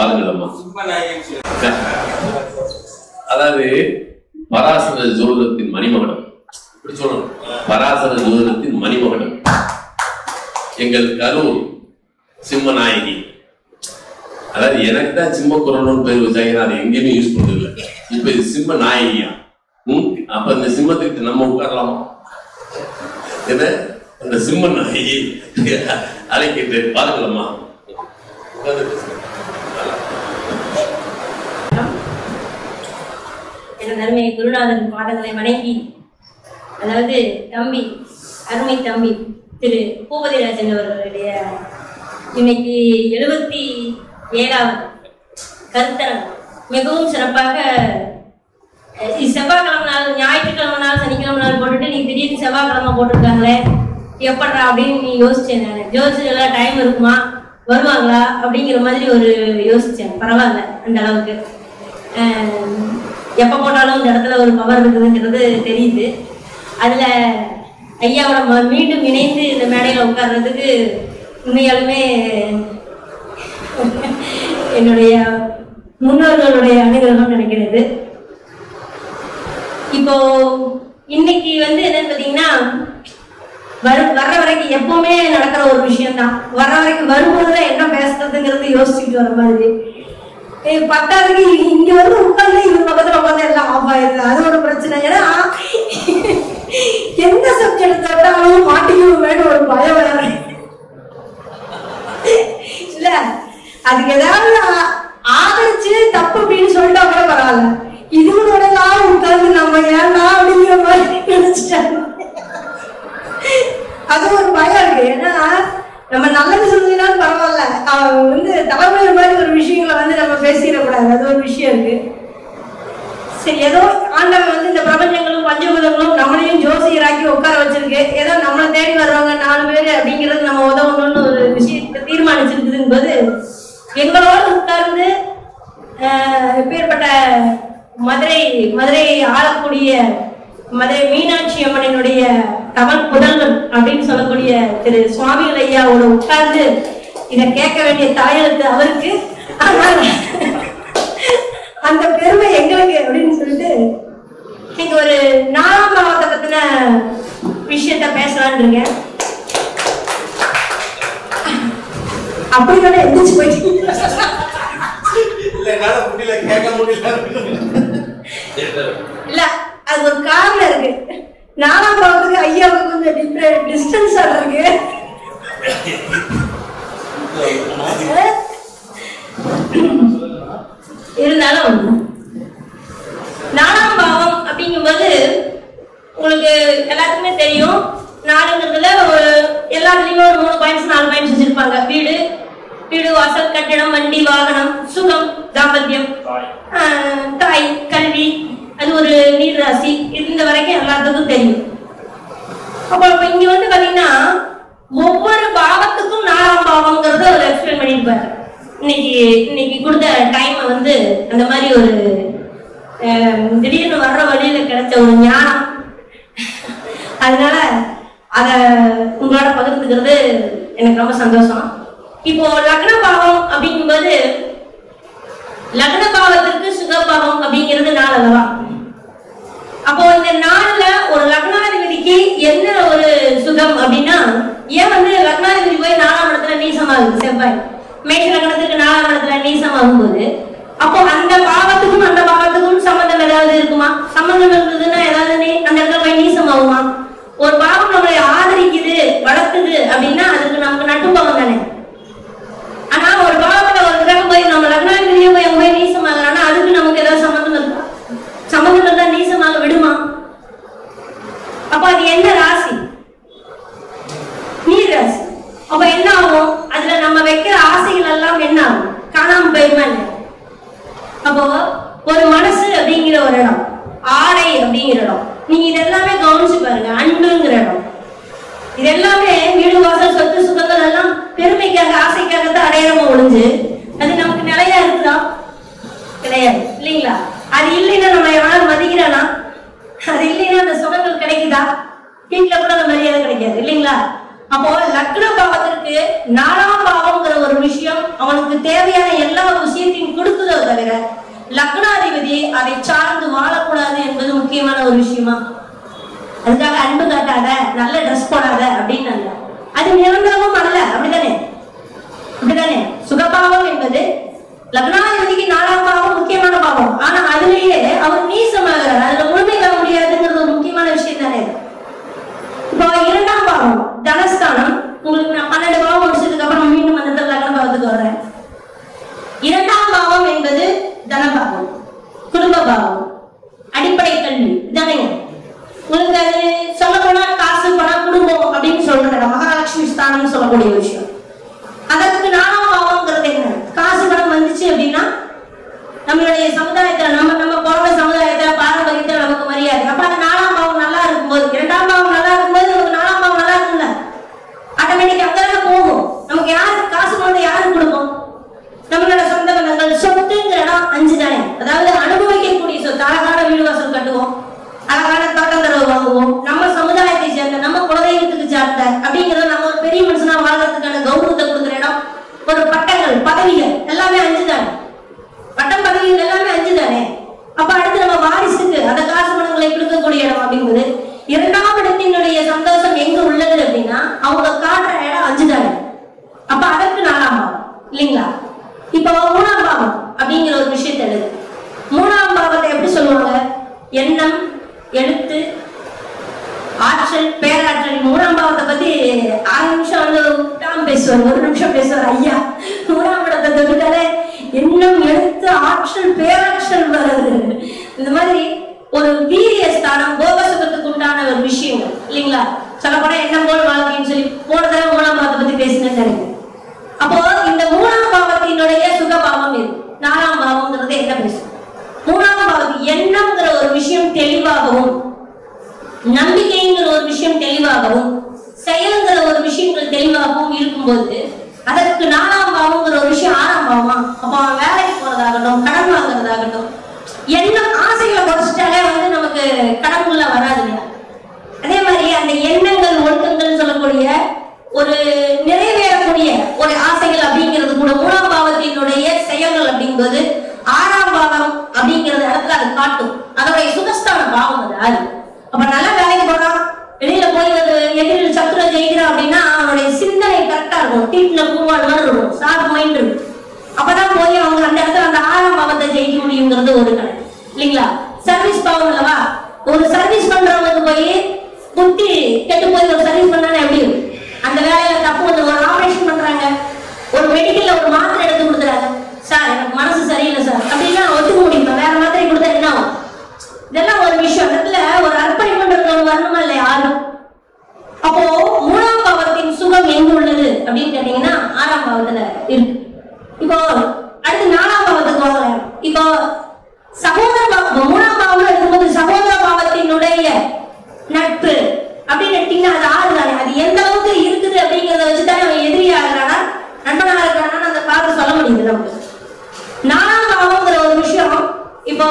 பாருங்களம்மா அதாவது பராசர ஜோதிடத்தின் மணிமகனம் இப்படி சொல்லணும் பராசர ஜோதிடத்தின் மணிமகனம் எங்கள் கரூர் சிம்மநாயகி அதாவது எனக்கு தான் சிம்ம குரல்னு பேர் வச்சாங்க நான் அதை எங்கேயுமே யூஸ் பண்ணதில்லை இப்ப இது சிம்ம நாயகியா ம் அப்ப இந்த சிம்மத்துக்கு நம்ம உட்காரலாமா என்ன அந்த சிம்ம நாயகி அழைக்கிட்டு பாருங்களம்மா உட்கார்ந்து பேசுங்க. எனது அருமை குருநாதன் பாதங்களை வணங்கி அதாவது தம்பி அருமை தம்பி திரு பூபதிராஜன் அவர்களுடைய இன்னைக்கு எழுபத்தி ஏழாவது கருத்தரங்கம் மிகவும் சிறப்பாக அஹ், இது செவ்வாய்க்கிழமை நாள் ஞாயிற்றுக்கிழமை நாள் சனிக்கிழமை நாள் போட்டுட்டு நீ திடீர்னு செவ்வாய்க்கிழமை போட்டிருக்காங்களே எப்பட்றா அப்படின்னு நீ யோசிச்சேன் நான் ஜோசியெல்லாம் டைம் இருக்குமா வருவாங்களா அப்படிங்கிற மாதிரி ஒரு யோசிச்சேன் பரவாயில்ல அந்த அளவுக்கு அஹ், எப்போ போட்டாலும் இந்த இடத்துல ஒரு பவர் இருக்குதுங்கிறது தெரியுது அதுல ஐயாவோட ம- மீண்டும் இணைந்து இந்த மேடையில உட்கார்றதுக்கு உண்மையாலுமே என்னுடைய முன்னோர்களுடைய அனுகிரகம் நினைக்கிறது இப்போ இன்னைக்கு வந்து என்னன்னு பாத்தீங்கன்னா வர வர்ற வரைக்கும் எப்பவுமே நடக்கிற ஒரு விஷயம் தான் வர்ற வரைக்கும் வரும்போதுதான் என்ன பேசுறதுங்கிறது யோசிச்சுட்டு வர மாதிரி ஏய், பத்தாவதுக்கு இ- இங்க வந்து உட்கார்ந்து இவர் பக்கத்துல உட்கார்ந்து எல்லாம் ஆஃப் ஆயிருது அது ஒரு பிரச்சனை ஏன்னா எந்த சப்ஜெக்ட் தொட்டாலும் மாட்டிக்குவேன்னு ஒரு பயம் வேற இல்ல அதுக்கு ஏதாவது ஆ- ஆதரிச்சு தப்பு அப்படின்னு சொல்லிட்டா கூட பரவாயில்ல இதுகளோட எல்லாம் உட்கார்ந்து நம்ம ஏன்னா அப்படிங்கிற மாதிரி நினைச்சிட்டாங்க அது ஒரு பயம் இருக்கு ஏன்னா நம்ம நல்லது சொல்லுதுனாலும் பரவாயில்ல அவன் வந்து தலைமுறை மாதிரி ஒரு விஷயங்களை வந்து நம்ம பேசிடக்கூடாது அது ஒரு விஷயம் இருக்கு சரி ஏதோ ஆண்டவன் வந்து இந்த பிரபஞ்சங்களும் பஞ்சபூதங்களும் நம்மளையும் ஜோசியராக்கி உட்கார வச்சிருக்கு ஏதோ நம்மளை தேடி வர்றவங்க நாலு பேர் அப்படிங்கிறது நம்ம உதவணும்னு ஒரு விஷயத்தை தீர்மானிச்சிருக்குதுங்க போது எங்களோடு உட்கார்ந்து ஆஹ், எப்பேற்பட்ட மதுரை மதுரை ஆளக்கூடிய மதுரை மீனாட்சி அம்மனினுடைய தமிழ் புதல்வன் அப்படின்னு சொல்லக்கூடிய திரு சுவாமிகள் ஐயாவோட உட்கார்ந்து இதை கேட்க வேண்டிய தாயெழுத்து அவருக்கு ஆனால் அந்த பெருமை எங்களுக்கு அப்படின்னு சொல்லிட்டு நீங்க ஒரு நாலாம் பாவத்தை பத்தின விஷயத்த பேசலாம்னு இருக்கேன் அப்படி கூட எந்திரிச்சு போயிட்டீங்க இல்ல என்னால முடியல கேட்க முடியல இல்ல அது ஒரு காரணம் இருக்கு நாலாம் பாவத்துக்கு ஐயாவுக்கு கொஞ்சம் டிஃப்ரெண்ட் டிஸ்டன்ஸ் இருக்கு இருந்தாலும் நாலாம் பாவம் அப்படிங்கும்போது உங்களுக்கு எல்லாத்துக்குமே தெரியும் நாலுங்கிறதுல ஒரு எல்லாத்துலயுமே ஒரு மூணு பாயிண்ட்ஸ் நாலு பாயிண்ட்ஸ் வச்சிருப்பாங்க வீடு வீடு வாசல் கட்டிடம் வண்டி வாகனம் சுகம் தாம்பத்தியம் ஆஹ், தாய் கல்வி அது ஒரு நீர் ராசி இந்த வரைக்கும் எல்லாத்துக்கும் தெரியும் அப்போ இப்ப இங்க வந்து பாத்தீங்கன்னா ஒவ்வொரு பாவத்துக்கும் நாலாம் பாவம்ங்கிறத ஒரு எக்ஸ்பிளைன் பண்ணியிருப்பாரு இன்னைக்கு இன்னைக்கு கொடுத்த டைமை வந்து அந்த மாதிரி ஒரு அஹ், திடீர்னு வர்ற வழியில கிடைச்ச ஒரு ஞானம் அதனால அத உங்களோட பகிர்ந்துக்கிறது எனக்கு ரொம்ப சந்தோஷம் இப்போ லக்ன பாவம் அப்படிங்கும்போது லக்ன பாவத்திற்கு சுகபாவம் அப்படிங்கிறது நாள் அல்லவா அப்போ இந்த நாள்ல ஒரு லக்னாதிபதிக்கு என்ன ஒரு சுகம் அப்படின்னா ஏன் வந்து லக்னாதிபதி போய் நாலாம் இடத்துல நீசமாகுது செவ்வாய் மேஷ லக்னத்துக்கு நாலாம் இடத்துல நீசமாகும் போது அப்போ அந்த பாவத்துக்கும் அந்த பாவத்துக்கும் சம்பந்தம் ஏதாவது இருக்குமா சம்பந்தம் இருந்ததுன்னா ஏதாவது நீ- அந்த இடத்துல போய் நீசமாகுமா ஒரு பாவம் நம்மளை ஆதரிக்குது வளர்த்துது அப்படின்னா அதுக்கு நமக்கு நட்டுப்பாவம் தானே ஆனா ஒரு பாவத்துல ஒரு கிரகம் போய் நம்ம லக்னாதிபதியே போய் அங்க போய் நீசமாகறானா அதுக்கு நமக்கு ஏதாவது சம்பந்தம் இருக்கா சம்பந்தம் இருந்தா நீசமாக விடுமா அப்ப அது என்ன ராசி நீர் ராசி அப்ப என்ன ஆகும் அதுல நம்ம வைக்கிற ஆசைகள் எல்லாம் என்ன ஆகும் காணாம போயிருமா இல்லையா? அப்போ ஒரு மனசு அப்படிங்கிற ஒரு இடம் ஆடை அப்படிங்கிற இடம் நீங்க இதெல்லாமே கவனிச்சு பாருங்க அன்புங்கிற இடம் இது எல்லாமே வீடு வாசல் சொத்து சுகங்கள் எல்லாம் பெருமைக்காக ஆசைக்காக தான் அடையாளமா ஒளிஞ்சு அது நமக்கு நிலையா இருக்குதா கிடையாது இல்லைங்களா அது இல்லைன்னா நம்ம எவனாலும் மதிக்கிறானா அது இல்லைன்னா அந்த சுகங்கள் கிடைக்குதா வீட்டுல கூட அந்த மரியாதை கிடைக்காது இல்லைங்களா அப்போ லக்ன பாவத்திற்கு நாலாம் பாவம்ங்கிற ஒரு விஷயம் அவனுக்கு தேவையான எல்லா விஷயத்தையும் தவிர லக்னாதிபதி அதை சார்ந்து வாழக்கூடாது என்பது முக்கியமான ஒரு விஷயமா அதுக்காக அன்பு காட்டாத நல்ல ட்ரெஸ் போடாத அப்படின்னு அல்ல அது நிரந்தரமும் அல்ல அப்படிதானே அப்படிதானே சுகபாவம் என்பது லக்னாதிபதிக்கு நாலாம் பாவம் முக்கியமான பாவம் ஆனா அதுலயே அவர் நீசமாகிறார் அதுல முழுமை பெற முடியாதுங்கிறது ஒரு முக்கியமான விஷயம் தானே இப்போ இரண்டாம் பாவம் தனஸ்தானம் உங்களுக்கு நான் பன்னெண்டு பாவம் முடிச்சதுக்கு அப்புறம் மீண்டும் அந்த இடத்துல லக்ன பாவத்துக்கு வர்றேன் இரண்டாம் பாவம் என்பது தனபாவம் குடும்ப பாவம் அடிப்படை கல்வி தானேங்க உங்களுக்கு அது சொல்ல போனா காசு பணம் குடும்பம் அப்படின்னு சொல்ற இடம் மகாலட்சுமி ஸ்தானம்னு சொல்லக்கூடிய ஒரு விஷயம் அதற்கு நாலாம் பாவம்ங்கிறது என்ன காசு பணம் வந்துச்சு அப்படின்னா நம்மளுடைய சமுதாயத்துல நம்ம நம்ம பிறந்த சமுதாயத்துல பாரம்பரியத்துல நமக்கு மரியாதை அப்ப அந்த நாலாம் பாவம் நல்லா இருக்கும்போது இரண்டாம் பாவம் நல்லா இருக்கும்போது நமக்கு நாலாம் பாவம் நல்லா இருக்கும்ல ஆட்டோமேட்டிக் அங்கதானே போகும் நமக்கு யாருக்கு காசு வந்து யாருக்கு கொடுக்கும் நம்மளோட சொந்த பந்தங்கள் சொத்துங்கிற இடம் அஞ்சு தானே அதாவது அனுபவிக்கக்கூடிய சொத்து அழகான வீடு வாசல் கட்டுவோம் அழகான தோட்டம் தரவு வாங்குவோம் நம்ம சமுதாயத்தை சேர்ந்த நம்ம குலதெய்வத்துக்கு சார்ந்த அப்படிங்கிறத நம்ம ஒரு பெரிய மனுஷனா வாழ்றதுக்கான கௌரவத்தை கொடுக்குற இடம் ஒரு பட்டங்கள் பதவிகள் எல்லாமே அஞ்சு தானே பட்டம் பதவிகள் எல்லாமே அஞ்சு தானே அப்ப அடுத்து நம்ம வாரிசுக்கு அந்த காசு பணங்களை கொடுக்கக்கூடிய இடம் அப்படிங்கிறது இரண்டாம் இடத்தினுடைய சந்தோஷம் எங்க உள்ளது அப்படின்னா அவங்க காட்டுற இடம் அஞ்சு தானே அப்ப அதற்கு நாலாம் பாவம் இல்லைங்களா இப்போ மூணாம் பாவம் அப்படிங்கிற ஒரு விஷயத்தை எழுது மூணாம் பாவத்தை எப்படி சொல்லுவாங்க எண்ணம் எழுத்து ஆற்றல் பேராற்றல் மூணாம் பாவத்தை பத்தி ஆறு நிமிஷம் வந்து விட்டாம பேசுவார் ஒரு நிமிஷம் பேசுவார் ஐயா மூணாம் இடத்தை தொட்டுட்டாலே எண்ணம் எழுத்து ஆற்றல் பேராற்றல் வருது இந்த மாதிரி ஒரு வீரிய ஸ்தானம் போகசுகத்துக்கு உண்டான ஒரு விஷயங்கள் இல்லைங்களா சொல்லப்போனா எண்ணம் போல் வாழ்க்கைன்னு சொல்லி போன தடவை மூணாம் பாவத்தை பத்தி பேசினேன்னு நினைக்கிறேன் அப்போ இந்த மூணாம் பாவத்தினுடைய சுகபாவம் இது நாலாம் பாவம்ங்கிறது என்ன பேசும் மூணாம் பாவம் எண்ணம்ங்கிற ஒரு விஷயம் தெளிவாகவும் நம்பிக்கைங்கிற ஒரு விஷயம் தெளிவாகவும் செயல்ங்கிற ஒரு விஷயங்கள் தெளிவாகவும் இருக்கும்போது அதற்கு நாலாம் பாவங்கிற ஒரு விஷயம் ஆறாம் பாவமா அப்போ அவன் வேலைக்கு போறதாகட்டும் கடன் வாங்குறதாகட்டும் எண்ணம் ஆசைகளை குறைச்சிட்டாலே வந்து நமக்கு கடவுள்ல வராது இல்லையா அதே மாதிரி அந்த எண்ணங்கள் ஒழுக்கங்கள் சொல்லக்கூடிய ஒரு நிறைவேறக்கூடிய ஒரு ஆசைகள் அப்படிங்கிறது கூட மூணாம் பாவத்தினுடைய செயல்கள் அப்படிங்கும்போது ஆறாம் பாவம் அப்படிங்கிறது இடத்துல அது காட்டும் அதோடைய சுகஸ்தான பாவம் அது அது அப்ப நல்ல வேலைக்கு போறான் வெளியில போய் ஒரு எதிரில் சத்துர ஜெயிக்கிறான் அப்படின்னா அவனுடைய சிந்தனை கரெக்டா இருக்கும் டீட்ல பூவாள் மாதிரி இருக்கும் ஷார்ப் மைண்ட் இருக்கும் அப்பதான் போய் அவங்க அந்த இடத்துல அந்த ஆறாம் பாவத்தை ஜெயிக்க முடியுங்கிறது ஒரு கணக்கு இல்லைங்களா சர்வீஸ் பாவம் அல்லவா ஒரு சர்வீஸ் பண்றவங்களுக்கு போய் புத்தி கெட்டு போய் ஒரு சர்வீஸ் பண்ணானே எப்படி இருக்கும்? அந்த வேலையில தப்பு வந்து ஒரு ஆபரேஷன் பண்றாங்க ஒரு மெடிக்கல்ல ஒரு மாத்திரை எடுத்து கொடுக்குறாங்க சார் எனக்கு மனசு சரியில்லை சார் அப்படின்னா ஒத்துக்க முடியுமா வேற மாத்திரை கொடுத்தா என்ன ஆகும் இதெல்லாம் ஒரு விஷயம் இடத்துல ஒரு அர்ப்பணிப்புன்றது வரணுமா இல்லையா ஆர்வம் அப்போ மூணாம் பாவத்தின் சுகம் எங்க உள்ளது அப்படின்னு கேட்டீங்கன்னா ஆறாம் பாவத்துல இருக்கு இப்போ அடுத்து நாலாம் பாவத்துக்கு வாங்க இப்போ சகோதர பாவம் மூணாம் பாவம்ல இருக்கும்போது சகோதர பாவத்தினுடைய நட்பு அப்படின்னு எடுத்தீங்கன்னா அது ஆறு தானே அது எந்த அளவுக்கு இருக்குது அப்படிங்கறத வச்சுதான் அவன் எதிரியா இருக்கிறானா நண்பனா இருக்கிறானா அந்த காலத்துல சொல்ல முடியுது நமக்கு நாலாம் பாவம்ங்கிற ஒரு விஷயம் இப்போ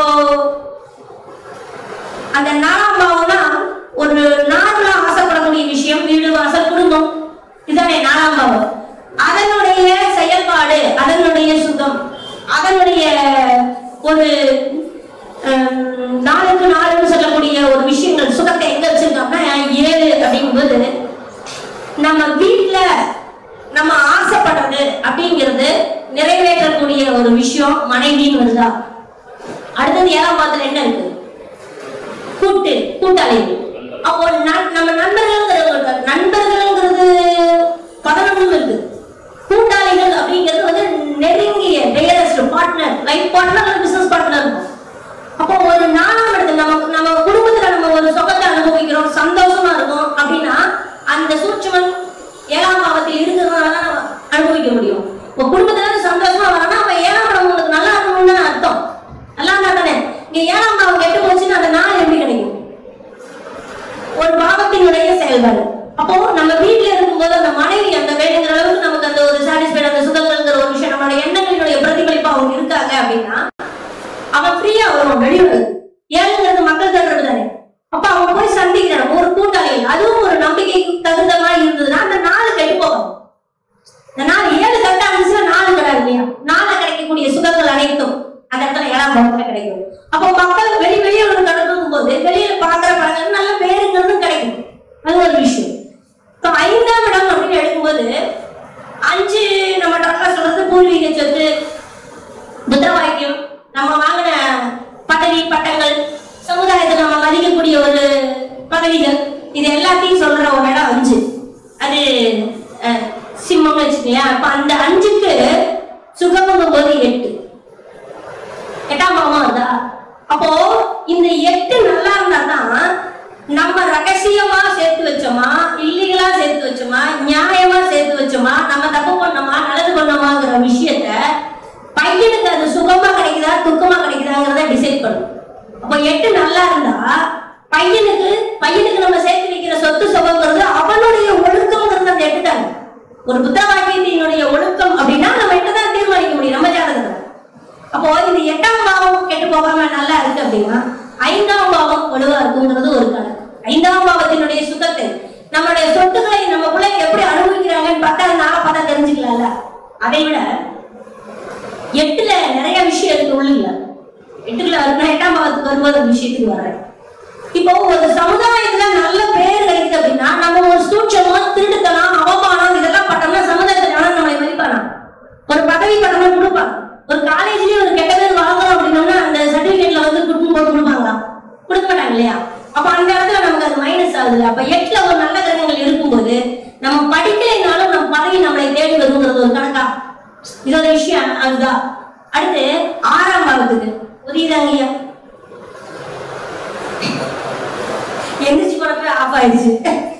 அந்த நாலாம் பாவம்னா ஒரு நார்மலா ஆசைப்படக்கூடிய விஷயம் வீடு வாசல் குடும்பம் இதுதானே நாலாம் பாவம் அதனுடைய செயல்பாடு அதனுடைய சுகம் அதனுடைய ஒரு ஹம், நாளுக்கு நாளுன்னு சொல்லக்கூடிய ஒரு விஷயங்கள் சுகத்தை எங்க வச்சிருக்கோம்னா ஏழு அப்படிங்கும்போது நம்ம வீட்ல நம்ம ஆசைப்படுறது அப்படிங்கிறது நிறைவேற்றக்கூடிய ஒரு விஷயம் மனைவின்னு வருதா அடுத்தது ஏழாம் பாதத்துல என்ன இருக்கு கூட்டு கூட்டாளிகள் அப்போ நண்- நம்ம நண்பர்கள்ங்கிறது நண்பர்கள்ங்கிறது பதினொன்று இருக்கு கூட்டாளிகள் அப்படிங்கிறது வந்து நெருங்கிய dearest partner life partner business partner இருக்கும் அப்போ ஒரு நாலாம் இடத்துல நம்ம நம்ம குடும்பத்துல நம்ம ஒரு சுகத்தை அனுபவிக்கிறோம் சந்தோஷமா இருக்கும் அப்படின்னா அந்த சூட்சுமன் ஏழாம் பாவத்தில் இருக்கிறதுனால தான் நம்ம அனுபவிக்க முடியும் இப்போ குடும்பத்துல சந்தோஷமா வரனா அப்ப ஏழாம் இடம் உங்களுக்கு நல்லா இருக்கணும்னு தானே அர்த்தம் நல்லா இருந்தா தானே இங்க ஏழாம் பாவம் கெட்டு போச்சுன்னா அந்த நாள் எப்படி கிடைக்கும் ஒரு பாவத்தினுடைய செயல்பாடு அப்போ நம்ம வீட்ல இருக்கும்போது அந்த மனைவி அந்த வேணுங்கிற அளவுக்கு நமக்கு அந்த ஒரு சாட்டிஸ்ஃபைட் அந்த சுகங்கள்ங்கிற ஒரு விஷயம் நம்மளோட எண்ணங்களினுடைய பிரதிபலிப்பு அவங்க இருக்காங்க அப்படின்னா அவன் ஃப்ரீயா வருவான் வெளியூர் ஏழுங்கிறது மக்கள் தொடர்பு தானே அப்ப அவன் போய் சந்திக்கிறான் ஒரு கூட்டாளி அதுவும் ஒரு நம்பிக்கைக்கு தகுந்த மாதிரி இருந்ததுன்னா அந்த நாலு கெட்டு போகும் இந்த நாள் ஏழு கரெக்டா இருந்துச்சுன்னா நாலு கிடையாது இல்லையா நாலு கிடைக்கக்கூடிய சுகங்கள் அனைத்தும் அந்த இடத்துல ஏழாம் பாவத்துல கிடைக்கும் அப்போ மக்கள் வெளி வெளியே ஒரு கடக்கும் போது வெளியில பாக்குற படங்கள் நல்ல பேருங்கிறதும் கிடைக்கும் அது ஒரு விஷயம் இப்போ ஐந்தாம் இடம் அப்படின்னு எடுக்கும்போது அஞ்சு நம்ம டாக்டர் சொல்றது பூர்வீக சொத்து புத்திர வாக்கியம் நம்ம வாங்கின பதவி பட்டங்கள் சமுதாயத்தில் நம்ம மதிக்கக்கூடிய ஒரு பதவிகள் இது எல்லாத்தையும் சொல்ற ஒரு இடம் அஞ்சு அது அஹ், சிம்மம்னு வச்சுக்கோங்க அப்ப அந்த அஞ்சுக்கு சுகமுங்கும் போது எட்டு எட்டாம் பாவமா இருந்தா அப்போ இந்த எட்டு நல்லா இருந்தா தான் நம்ம ரகசியமா சேர்த்து வச்சோமா இல்லீகலா சேர்த்து வச்சோமா நியாயமா சேர்த்து வச்சோமா நம்ம தப்பு பண்ணோமா நல்லது பண்ணோமாங்கிற விஷயத்த பையனுக்கு அது சுகமா கிடைக்குதா துக்கமா கிடைக்குதாங்கிறத டிசைட் பண்ணும் அப்போ எட்டு நல்லா இருந்தா பையனுக்கு பையனுக்கு நம்ம சேர்த்து வைக்கிற சொத்து சுகங்கிறது அவனுடைய ஒழுக்கம்ங்கிறது அந்த எட்டு தாங்க ஒரு புத்தவாக்கியத்தினுடைய ஒழுக்கம் அப்படின்னா நம்ம எட்டு தான் தீர்மானிக்க முடியும் நம்ம ஜாதகத்துல அப்போ இந்த எட்டாம் பாவம் கெட்டு போகாம நல்லா இருக்கு அப்படின்னா ஐந்தாம் பாவம் வலுவா இருக்குங்கிறது ஒரு கணக்கு ஐந்தாம் பாவத்தினுடைய சுத்தத்தை நம்மளுடைய சொத்துக்களை நம்ம பிள்ளைங்க எப்படி அனுபவிக்கிறாங்கன்னு பார்த்தா அது நாளை பார்த்தா தெரிஞ்சுக்கலாம்ல அதை விட எட்டுல நிறைய விஷயம் இருக்கு உள்ளுல எட்டுல நான் எட்டாம் பாவத்துக்கு வரும்போது அந்த விஷயத்துக்கு வரேன் இப்போ ஒரு சமுதாயத்துல நல்ல பேர் கிடைக்குது அப்படின்னா நம்ம ஒரு சூட்சமம் திருட்டுத்தனம் அவமானம் இதெல்லாம் பட்டோம்னா சமுதாயத்துல யாரும் நம்மளை மதிப்பானா ஒரு பதவி பட்டமா கொடுப்பாங்க ஒரு காலேஜ்லயே ஒரு கெட்ட பேர் வாங்குறோம் அப்படின்னோம்னா அந்த சர்டிபிகேட்ல வந்து குடும்பம் போட்டு கொடுப்பாங்களா கொடுக்க மாட்டாங்க இல்லையா அப்ப அந்த இடத்துல நமக்கு அது மைனஸ் ஆகுது அப்ப எட்டுல ஒரு நல்ல கிரகங்கள் இருக்கும்போது நம்ம படிக்கலைனாலும் நம்ம பதவி நம்மளை தேடி வருங்கிறது ஒரு கணக்கா இது ஒரு விஷயம் அதுதான் அடுத்து ஆறாம் பாவத்துக்கு புரியுதாங்க ஐயா எந்திரிச்சு போனப்ப ஆஃப் ஆயிடுச்சு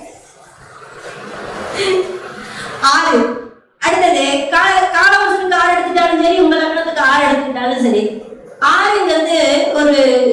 ஆறு அடுத்தது கால காலவசனுக்கு ஆறு எடுத்துட்டாலும் சரி உங்க லக்னத்துக்கு ஆறு எடுத்துக்கிட்டாலும் சரி ஆறுங்கிறது ஒரு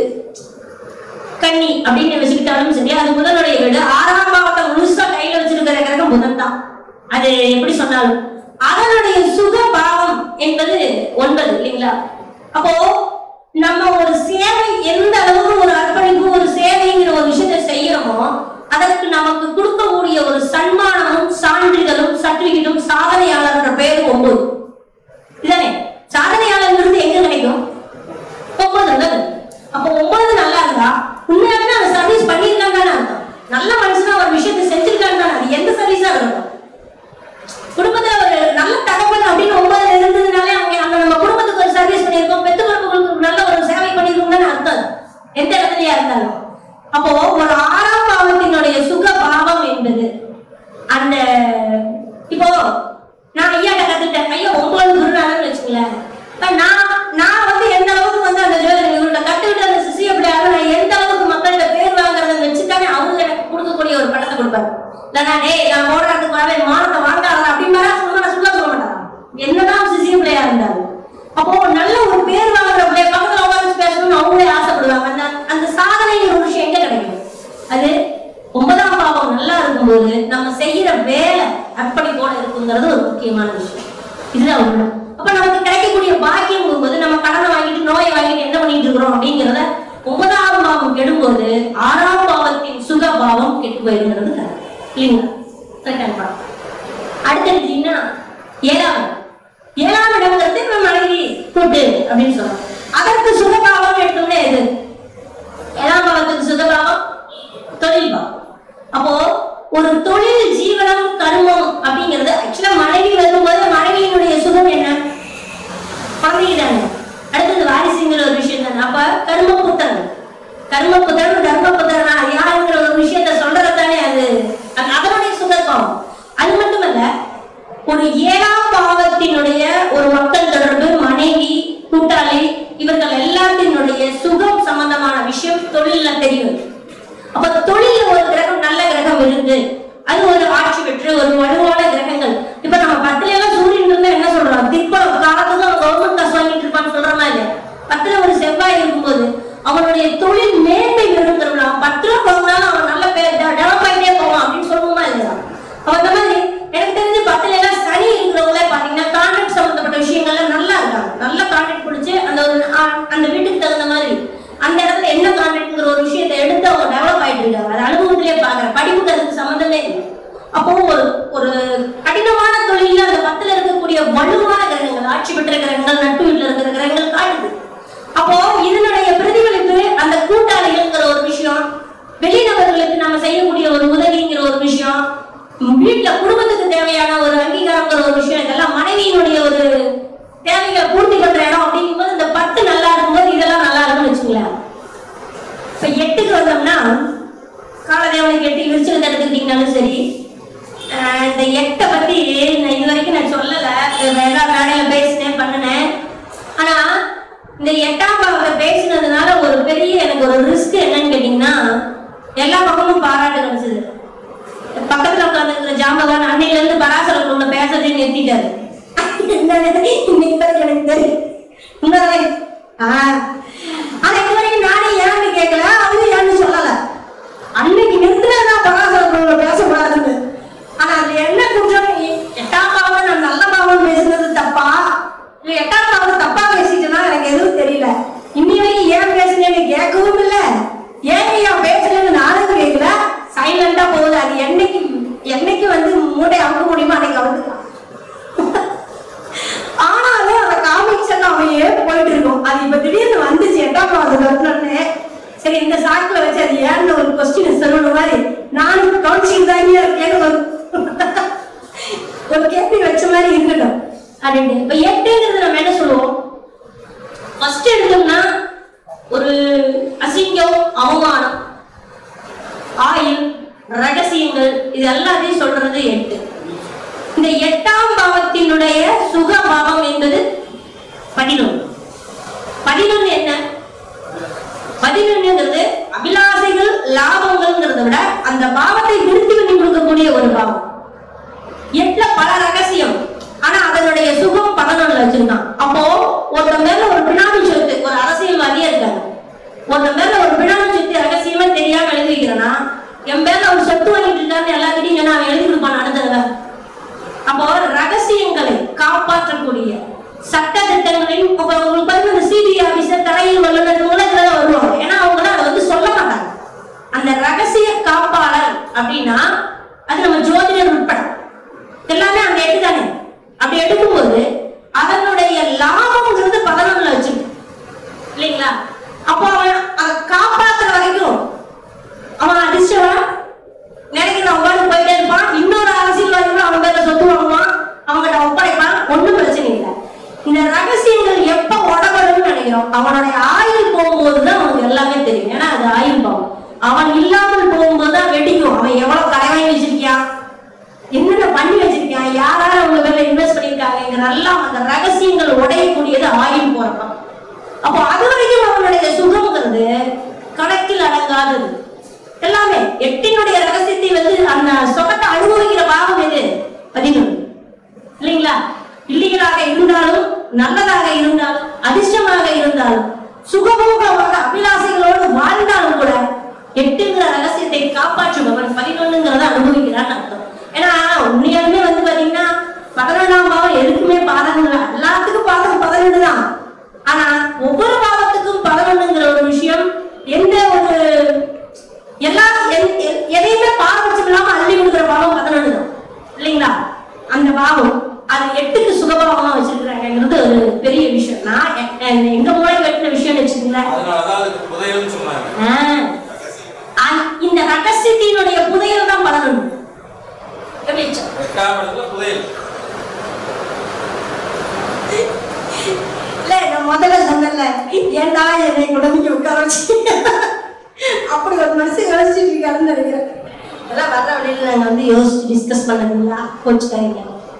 கன்னி அப்படின்னு வச்சுக்கிட்டாலும் சரி அது புதனுடைய வீடு ஆறாம் பாவத்தை முழுசா கையில வச்சிருக்கிற கிரகம் புதன் தான் அது எப்படி சொன்னாலும் அதனுடைய சுக பாவம் என்பது ஒன்பது இல்லைங்களா அப்போ நம்ம ஒரு சேவை எந்த அளவுக்கு ஒரு அர்ப்பணிப்பு ஒரு சேவைங்கிற ஒரு விஷயத்தை செய்யறோமோ அதற்கு நமக்கு கொடுக்கக்கூடிய ஒரு சன்மானமும் சான்றிதழும் சர்டிபிகேட்டும் சாதனையாளர்ன்ற பேர் ஒன்பது இதானே சாதனையாளர்ங்கிறது எங்க கிடைக்கும் ஒன்பது நல்லது அப்போ ஒன்பது நல்லா இருந்தா உண்மையாலுமே அவன் சர்வீஸ் பண்ணியிருக்கான்னு தானே அர்த்தம் நல்ல மனுஷனா ஒரு விஷயத்தை செஞ்சிருக்கான்னு தானே அது எந்த சர்வீஸா இருக்கட்டும் குடும்பத்துல ஒரு நல்ல தகவல் அப்படின்னு ஒன்பதுல இருந்ததுனாலே அவங்க அந்த நம்ம குடும்பத்துக்கு ஒரு சர்வீஸ் பண்ணியிருக்கோம் பெத்து குடும்பங்களுக்கு ஒரு நல்ல ஒரு சேவை பண்ணியிருக்கோம் தானே அர்த்தம் எந்த இடத்துலயா இருந்தாலும் அப்போ ஒரு ஆறாம் பாவத்தினுடைய சுக பாவம் என்பது அந்த இப்போ நான் ஐயாட்ட கத்துட்டேன் ஐயா ஒன்பது குருநாதன் வச்சுங்களேன் இப்ப நான் நான் வந்து எந்த அளவுக்கு வந்து அந்த ஜோதிட இவர்கிட்ட கத்துக்கிட்டு அந்த சிசி அப்படியாக நான் எந்த அளவுக்கு மக்கள்கிட்ட பேர் வாங்குறதை வச்சுதானே அவங்க எனக்கு கொடுக்கக்கூடிய ஒரு படத்தை கொடுப்பாரு இல்லைன்னா டேய் நான் போடுறதுக்கு வரவே மானத்தை வாங்காத அப்படின்னு சொல்ல நான் சொல்ல சொல்ல மாட்டாங்க என்னதான் சிசி பிள்ளையா இருந்தாலும் அப்போ நல்ல ஒரு பேர் வாங்குற பிள்ளை பக்கத்துல உட்காந்து பேசணும்னு அவங்களே ஆசைப்படுவாங்க அந்த அந்த சாதனைங்கிற ஒரு விஷயம் எங்க கிடைக்கும் அது ஒன்பதாம் பாவம் நல்லா இருக்கும்போது நம்ம செய்யற வேலை அர்ப்பணிப்போட இருக்குங்கிறது ஒரு முக்கியமான விஷயம் இதுதான் உண்மை அப்ப நமக்கு கிடைக்கக்கூடிய பாக்கியம் போது நம்ம கடனை வாங்கிட்டு நோயை வாங்கிட்டு என்ன பண்ணிட்டு இருக்கிறோம் அப்படிங்கிறத ஒன்பதாம் பாவம் கெடும்போது ஆறாம் பாவத்தின் சுக பாவம் கெட்டு போயிருங்கிறது கரெக்ட் இல்லைங்களா கரெக்டான பாவம் அடுத்து எடுத்தீங்கன்னா ஏழாம் இடம். ஏழாம் இடம்ங்கிறது நம்ம மனைவி கூட்டு அப்படின்னு சொல்றோம் அதற்கு சுகபாவம் எடுத்தோம்னா எது ஏழாம் பாவத்துக்கு சுகபாவம் தொழில் பாவம் அப்போ ஒரு தொழில் ஜீவனம் கர்மம் அப்படிங்கிறது ஆக்சுவலா மனைவி வரும்போது மனைவியினுடைய சுகம் என்ன குழந்தைங்க தானே அடுத்தது வாரிசுங்கிற ஒரு விஷயம் தானே அப்ப கர்ம புத்திரன் கர்ம புத்திரன் தர்ம புத்திரனா யாருங்கிற ஒரு விஷயத்த சொல்றது தானே அது அது அதனுடைய சுகத்துவம் அது மட்டுமல்ல ஒரு ஏழாம் பாவத்தினுடைய ஒரு மக்கள் தொடர்பு மனைவி கூட்டாளி இவர்கள் எல்லாத்தினுடைய சுகம் சம்பந்தமான விஷயம் தொழில்ல தெரியும் அப்ப தொழில ஒரு கிரகம் நல்ல கிரகம் இருந்து அது ஒரு ஆட்சி பெற்று ஒரு வலுவான கிரகங்கள் இப்ப நம்ம பத்துல எல்லாம் சூரியன் இருந்தா என்ன சொல்றோம் திப்பம் காலத்துக்கு அவன் கவர்மெண்ட் காசு வாங்கிட்டு இருப்பான்னு சொல்றோமா இல்லையா பத்துல ஒரு செவ்வாய் இருக்கும்போது அவனுடைய தொழில் மேன்மை பெறுங்கிறவங்க அவன் பத்து ரூபா வாங்கினாலும் அவன் நல்ல பேர் டெவலப் ஆகிட்டே போவான் அப்படின்னு சொல்லுவோமா இல்லையா அவன் அந்த மாதிரி எனக்கு தெரிஞ்சு பத்துல எல்லாம் சனி இருக்கிறவங்களே பாத்தீங்கன்னா கான்ட்ராக்ட் சம்பந்தப்பட்ட விஷயங்கள்ல நல்லா இருக்காங்க நல்ல கான்ட்ராக்ட் பிடிச்சு அந்த ஒரு ஆ- அந்த வீட்டுக்கு தகுந்த மாதிரி அந்த இடத்துல என்ன கான்ட்ராக்ட்ங்கிற ஒரு விஷயத்தை எடுத்து அவங்க டெவலப் ஆயிட்டு இருக்காங்க அது அனுபவத்திலே பாக்குறேன் படிப்புக்கு அதுக்கு சம்மந்தமே இல்லை அப்போ ஒரு ஒரு கடினமான தொழில அந்த பத்துல இருக்கக்கூடிய வலுவான கிரகங்கள் ஆட்சி பெற்ற கிரகங்கள் நட்பு வீட்டுல இருக்கிற கிரகங்கள் காட்டுது தேவைகளை பூர்த்தி பண்ற இடம் அப்படிங்கும்போது இந்த பத்து நல்லா இருக்கும்போது இதெல்லாம் நல்லா இருக்கும்னு வச்சுங்களேன் இப்ப எட்டுக்கு வந்தோம்னா காலதேவனுக்கு எட்டு விருச்சகத்தை எடுத்துக்கிட்டீங்கனாலும் சரி ஆஹ் இந்த எட்டை பத்தி நான் இது வரைக்கும் நான் சொல்லல எல்லா வேலையில பேசினேன் பண்ணினேன் ஆனா இந்த எட்டாம் பாவத்தை பேசினதுனால ஒரு பெரிய எனக்கு ஒரு ரிஸ்க் என்னன்னு கேட்டீங்கன்னா எல்லா பக்கமும் பாராட்டு கிடைச்சது பக்கத்துல உட்காந்துருக்கிற ஜாம்பவான் அன்னையில இருந்து பராசரம் உள்ள பேசுறதே நிறுத்திட்டாரு என்னது? இன்னைக்கு தான் எனக்கு தெரியும் உண்மைதானே? ஆ. ஆனா இது வரைக்கும் நானே ஏன்னு கேட்கல அவரு ஏன்னு சொல்லல அன்னைக்கு நிறுத்தினதான் பராசரம் உள்ள பேசக்கூடாதுன்னு ஆனா அதுல என்ன குற்றம் எட்டாம் பாவம் நான் நல்ல பாவம் பேசுனது தப்பா இல்ல எட்டாம் பாவம் தப்பா பேசிட்டேன்னா எனக்கு எதுவும் தெரியல இன்னி வரைக்கும் ஏன் பேசுனேன்னு கேட்கவும் இல்ல ஏன் ஏன் பேசலன்னு நானும் கேட்கல சைலண்டா போகுது அது என்னைக்கு என்னைக்கு வந்து மூட்டை அமுக்க முடியுமோ அன்னைக்கு அமுக்கலாம் ஆனாலும் அந்த காமிக்ஸ் எல்லாம் அப்படியே போயிட்டு இருக்கும் அது இப்ப திடீர்னு வந்துச்சு எட்டாம் பாவத்துக்கு வரணும்னு சரி இந்த சாக்குல வச்சு அது ஏன்னு ஒரு கொஸ்டின் சொல்லணும் மாதிரி நானும் கவுன்சிலிங் தாங்க இருக்கேன்னு ஒரு ஒரு கேள்வி வச்ச மாதிரி இருக்கட்டும் அப்படின்ட்டு இப்ப எட்டுங்கிறது நம்ம என்ன சொல்லுவோம் ஃபர்ஸ்ட் எடுத்தோம்னா ஒரு அசிங்கம் அவமானம் ஆயுள் ரகசியங்கள் இது எல்லாத்தையும் சொல்றது எட்டு இந்த எட்டாம் பாவத்தினுடைய சுக பாவம் என்பது பதினொன்று பதினொன்று என்ன பதினொன்றுங்கிறது அபிலாசைகள் லாபங்கள்ங்கிறத விட அந்த பாவத்தை விருத்தி பண்ணி கொடுக்கக்கூடிய ஒரு பாவம் எட்டுல பல ரகசியம் ஆனா அதனுடைய சுகம் பதினொன்றுல வச்சிருக்கான் அப்போ ஒருத்தன் மேல ஒரு பினாமி சொத்து ஒரு அரசியல்வாதியா இருக்காங்க ஒருத்தன் மேல ஒரு பினாமி சொத்து ரகசியமா தெரியாம எழுதி வைக்கிறேன்னா என் பேர்ல ஒரு சொத்து வாங்கிட்டு இருக்காருன்னு எல்லாத்திட்டையும் சொன்னா அவன் எழுதி கொடுப்பான் அடுத்த தடவை அப்போ ரகசியங்களை காப்பாற்றக்கூடிய சட்ட திட்டங்களின் இப்ப உங்களுக்கு பாருங்க இந்த சிபிஐ ஆபீசர் தலையில் வல்லுநர் உலகத்துல தான் வருவாங்க ஏன்னா அவங்க தான் அதை வந்து சொல்ல மாட்டாங்க அந்த ரகசிய காப்பாளர் அப்படின்னா அது நம்ம ஜோதிடர் உட்பட எல்லாமே அந்த எட்டு தானே அப்படி எடுக்கும்போது அதனுடைய லாபம்ங்கிறது பதினொன்னுல வச்சிருக்கு இல்லைங்களா அப்போ அவன் அதை காப்பாத்துற வரைக்கும் அவன் அதிர்ஷ்டவன் நினைக்கிற உட்காந்து போயிட்டே இருப்பான் இன்னொரு அரசியல்வாதி கூட அவன் பேர்ல சொத்து வாங்குவான் அவங்ககிட்ட ஒப்படைப்பான் ஒண்ணும் பிரச்சனை இல்லை இந்த ரகசியங்கள் எப்ப உடம்படுன்னு நினைக்கிறோம் அவனுடைய ஆயுள் போகும்போதுதான் அவனுக்கு எல்லாமே தெரியும் ஏன்னா அது ஆயுள் பாவம் அவன் இல்லாமல் போகும்போது தான் வெடிக்கும் அவன் எவ்வளவு கடை வாங்கி வச்சிருக்கியான் என்னென்ன பண்ணி வச்சிருக்கான் யாரால அவங்க பேர்ல இன்வெஸ்ட் பண்ணிருக்காங்க எல்லாம் அந்த ரகசியங்கள் உடையக்கூடியது ஆயுள் போறப்ப அப்போ அது வரைக்கும் அவனுடைய சுகம்ங்கிறது கணக்கில் அடங்காதது எல்லாமே எட்டினுடைய ரகசியத்தை வந்து அந்த சுகத்தை அனுபவிக்கிற பாவம் எது பதினொன்று இல்லைங்களா இல்லீகலாக இருந்தாலும் நல்லதாக இருந்தாலும் அதிர்ஷ்டமாக இருந்தாலும் சுகபோகமாக அபிலாசைகளோடு வாழ்ந்தாலும் கூட எட்டுங்கிற ரகசியத்தை காப்பாற்றுபவன் பதினொன்னுங்கிறத அனுபவிக்கிறான்னு அர்த்தம் ஏன்னா உண்மையாலுமே வந்து பாத்தீங்கன்னா பதினொன்றாம் பாவம் எதுக்குமே பாதகம் இல்லை எல்லாத்துக்கும் பாதகம் பதினொன்று தான் ஆனா ஒவ்வொரு பாவத்துக்கும் பதினொன்னுங்கிற ஒரு விஷயம் எந்த ஒரு எல்லா எல்- எல்- எதையுமே பாரபட்சம் இல்லாம அள்ளி கொடுக்குற பாவம் பதினொன்று தான் இல்லைங்களா அந்த பாவம் அது எட்டுக்கு சுகபாவமா வச்சிருக்கிறாங்கிறது ஒரு பெரிய விஷயம் நான் எ- எ- எங்க மூளை கட்டின விஷயம்னு வச்சுக்கோங்களேன் அதனாலதான் அதுக்கு புதையல்னு சொன்னாங்க ஆஹ். அ- இந்த ரகசியத்தினுடைய புதையல் தான் பதினொன்று எப்படி இருந்துச்சு? எட்டாம் இடத்துல புதையல் இல்ல நான் முதல்ல சொன்னேன்ல ஏன்டா என்னை உடம்புக்கு உட்கார வச்சு அப்படி ஒரு மனுஷன் யோசிச்சுட்டு இருக்காருன்னு நினைக்கிறேன் அதெல்லாம் வர்ற வழியில நாங்க வந்து யோசிச்சு டிஸ்கஸ் பண்ணதுங்களா கோச்சுக்காதீங்க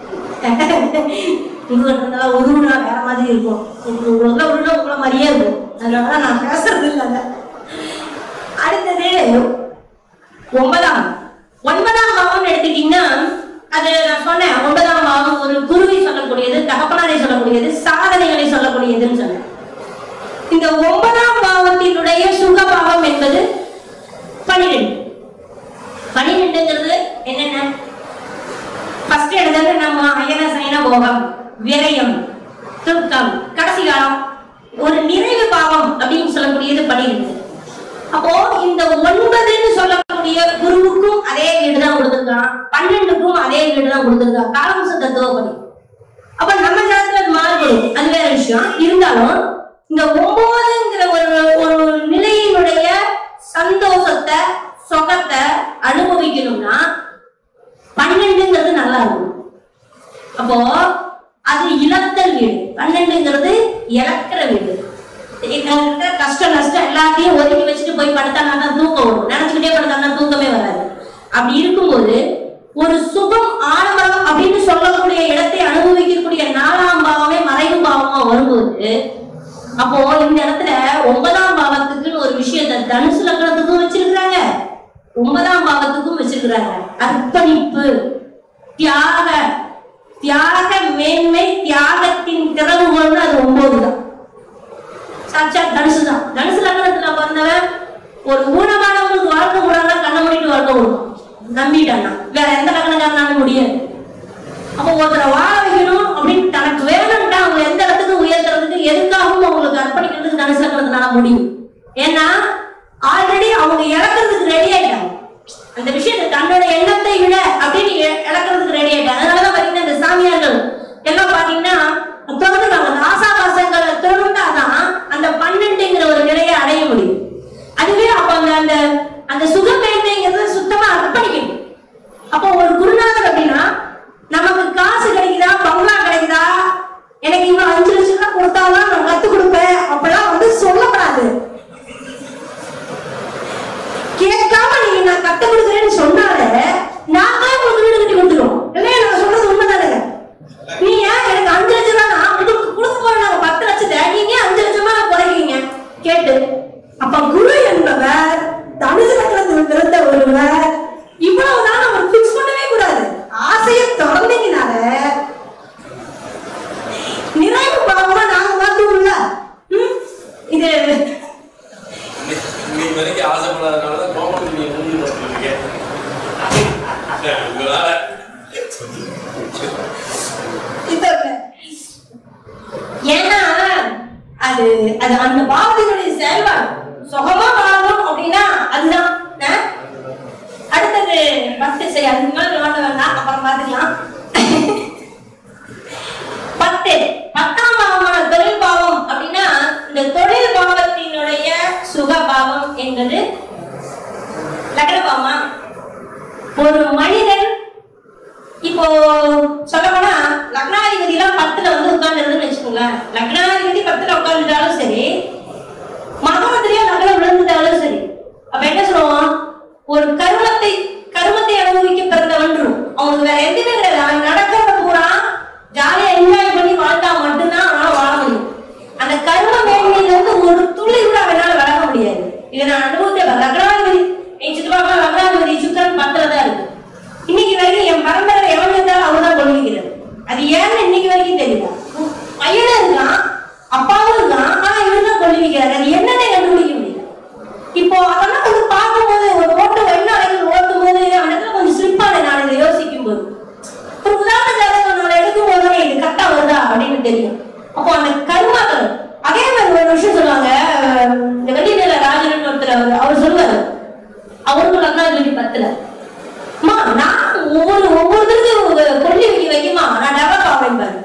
உருவா உருவனா வேற மாதிரி இருக்கும் உங்களை உருவா உங்களை மாதிரியே இருக்கும் அதனால நான் பேசுறது இல்லை அதை. அடுத்தது ஒன்பதாம் ஒன்பதாம் பாவம் எடுத்துட்டீங்கன்னா அது நான் சொன்னேன் ஒன்பதாம் பாவம் ஒரு குருவை சொல்லக்கூடியது தகப்பனாரை சொல்லக்கூடியது சாதனைகளை சொல்லக்கூடியதுன்னு சொன்னேன் இந்த ஒன்பதாம் பாவத்தினுடைய சுகபாவம் என்பது பனிரெண்டு பனிரெண்டுங்கிறது என்னென்ன ஃபர்ஸ்ட் எடுத்தது நம்ம அயன சயன போகம் விரயம் துக்கம் கடைசி காலம் ஒரு நிறைவு பாவம் அப்படின்னு சொல்லக்கூடியது பனிரெண்டு அப்போ இந்த ஒன்பதுன்னு சொல்லக்கூடிய குருவுக்கும் அதே வீடு தான் கொடுத்துருக்கான் பன்னெண்டுக்கும் அதே வீடு தான் கொடுத்துருக்கான் காலம்ச தத்துவப்படி அப்ப நம்ம ஜாதகத்துல அது மாறுபடும் அது வேற விஷயம் இருந்தாலும் இந்த ஒன்பதுங்கிற ஒரு ஒரு நிலையினுடைய சந்தோஷத்தை சுகத்தை அனுபவிக்கணும்னா பன்னெண்டுங்கிறது நல்லா இருக்கும் அப்போ அது இழத்தல் வீடு பன்னெண்டுங்கிறது இழக்கிற வீடு எங்கள்கிட்ட கஷ்டம் நஷ்டம் எல்லாத்தையும் ஒதுக்கி வச்சுட்டு போய் படுத்தாங்கன்னா தான் தூக்கம் வரும் நினைச்சுக்கிட்டே படுத்தாங்கன்னா தூக்கமே வராது அப்படி இருக்கும்போது ஒரு சுகம் ஆடம்பரம் அப்படின்னு சொல்லக்கூடிய இடத்தை அனுபவிக்கக்கூடிய நாலாம் பாவமே மறைவு பாவமா வரும்போது அப்போ இந்த இடத்துல ஒன்பதாம் பாவத்துக்குன்னு ஒரு விஷயத்தை தனுசு லக்னத்துக்கும் வச்சிருக்கிறாங்க ஒன்பதாம் பாவத்துக்கும் வச்சிருக்கிறாங்க அர்ப்பணிப்பு தியாக தியாக மேன்மை தியாகத்தின் திறவுகோல்னு அது ஒன்பது தான் சாட்சாத் தனுசு தான் தனுசு லக்னத்துல பிறந்தவன் ஒரு ஊனமானவங்களுக்கு வாழ்க்கை கூடாதுன்னா கண்ணை மூடிட்டு வாழ்க்கை கொடுக்கும் நம்பிட்டான்னா வேற எந்த லக்னக்காரனாலும் முடியாது அப்போ ஒருத்தரை வாழ வைக்கணும் அப்படின்னு தனக்கு வேணும்ட்டா அவங்க எந்த இடத்துக்கு உயர்த்துறதுக்கு எதுக்காகவும் அவங்களுக்கு அர்ப்பணிக்கிறதுக்கு தனுசு லக்னத்தினால முடியும் ஏன்னா ஆல்ரெடி அவங்க இழக்கிறதுக்கு ரெடி ஆயிட்டாங்க அந்த விஷயத்தை தன்னோட எண்ணத்தை விட அப்படின்னு இ- இழக்கிறதுக்கு ரெடி ஆயிட்டாங்க அதனாலதான் பாத்தீங்கன்னா இந்த சாமியார்கள் எல்லாம் பாத்தீங்கன்னா தொடர்ந்து அந்த ஆசாபாசங்களை தொடர்ந்தாதான் அந்த பன்னெண்டுங்கிற ஒரு நிலையை அடைய முடியும் அதுவே அப்ப அந்த அந்த அந்த சுகமேன்மைங்கிறத சுத்தமா அர்ப்பணிக்கணும் அப்போ ஒரு குருநாதர் அப்படின்னா நமக்கு காசு கிடைக்குதா பங்களா கிடைக்குதா எனக்கு இவ்வளவு அஞ்சு லட்சம் ரூபாய் கொடுத்தாதான் நான் கத்து கொடுப்பேன் அப்பெல்லாம் வந்து சொல்லப்படாது கேட்காம நீங்க நான் கத்து கொடுக்குறேன்னு சொன்னாலே நாங்களே உங்களுக்கு வீடு கட்டி கொடுத்துருவோம் இல்லையா நான் சொல்றது உண்மைதானுங்க நீ ஏன் எனக்கு அஞ்சு லட்சம் ரூபாய் நான் உங்களுக்கு கொடுக்க போறேன் நாங்க பத்து லட்சத்தை நீங்க ஏன் அஞ்சு லட்சமா குறைக்கிறீங்க கேட்டு அப்ப குரு என்பவர் தனுசு லக்னத்தில் பிறந்த ஒருவர் இவ்வளவுதான் நம்ம பிக்ஸ் பண்ணவே கூடாது ஆசையை திறந்தீங்கனால நிறைவு பாவமா நாங்க மாத்துவோம்ல ம்? இது நீ வரைக்கும் ஆசைப்படாதனால தான் கோமதி நீ மூஞ்சி பார்த்துருக்கேன் உங்களால இப்ப இல்ல. ஏன்னா அது அது அந்த பாவத்தினுடைய செயல்பாடு சுகமா வாழணும் அப்படின்னா அதுதான் ஆ? அடுத்தது பத்து சரி அதுக்கு மேல நோண்ட வேண்டாம் அப்புறம் பாத்துக்கலாம் பத்து பத்தாம் பாவமான தொழில் பாவம் அப்படின்னா இந்த தொழில் பாவத்தினுடைய சுக பாவம் என்பது லக்ன பாவமா ஒரு மனிதன் இப்போ சொல்ல போனா லக்னாதிபதி எல்லாம் பத்துல வந்து உட்கார்ந்துருதுன்னு வச்சுக்கோங்களேன் லக்னாதிபதி பத்துல உட்கார்ந்துட்டாலும் சரி மகமத்திலேயே லக்னம் விழுந்துட்டாலும் சரி அப்ப என்ன சொல்லுவோம் ஒரு கருமத்தை கருமத்தை அனுபவிக்க பிறந்தவன்றும் அவனுக்கு வேற எதுவுமே கிடையாது அவன் நடக்கிறத பூரா ஜாலியா என்ஜாய் பண்ணி வாழ்ந்தா மட்டும்தான் அவனால வாழ முடியும் அந்த கரும மேன்மையில இருந்து ஒரு துளி கூட அவனால விலக முடியாது இதை நான் அனுபவத்தை லக்னாதிபதி என் சித்தப்பா லக்னாதிபதி சுக்கரன் பத்துல தான் இருக்கு இன்னைக்கு வரைக்கும் என் பரம்பரை எவன் இருந்தாலும் அவர் தான் கொள்விக்கிறார் அது ஏன்னு இன்னைக்கு வரைக்கும் தெரியல பையனும் இருக்கான் அப்பாவும் இருக்கான் ஆனா இவர் தான் கொள்விக்கிறார் அது என்னன்னே கண்டுபிடிக்க முடியல இப்போ அதெல்லாம் வந்து பார்க்கும்போது ஒரு ஓட்டு வெள்ள அலைகள் ஓட்டும் போது அந்த இடத்துல கொஞ்சம் ஸ்லிப்பான நான் இதை யோசிக்கும் போது ஒரு உதாரண ஜாதகம் நான் எடுக்கும் போது இது கரெக்டா வருதா அப்படின்னு தெரியும் அப்போ அந்த கர்மாக்கள் அதே மாதிரி ஒரு விஷயம் சொல்லுவாங்க அஹ் இந்த வெளிநில ராஜன் ஒருத்தர் அவர் அவர் சொல்லுவாரு அவருக்கும் லக்னாதிபதி பத்துல அம்மா நான் ஒவ்வொரு ஒவ்வொருத்தருக்கும் கொல்லி வைக்க வைக்குமா நான் டெவலப் ஆவேன் பாரு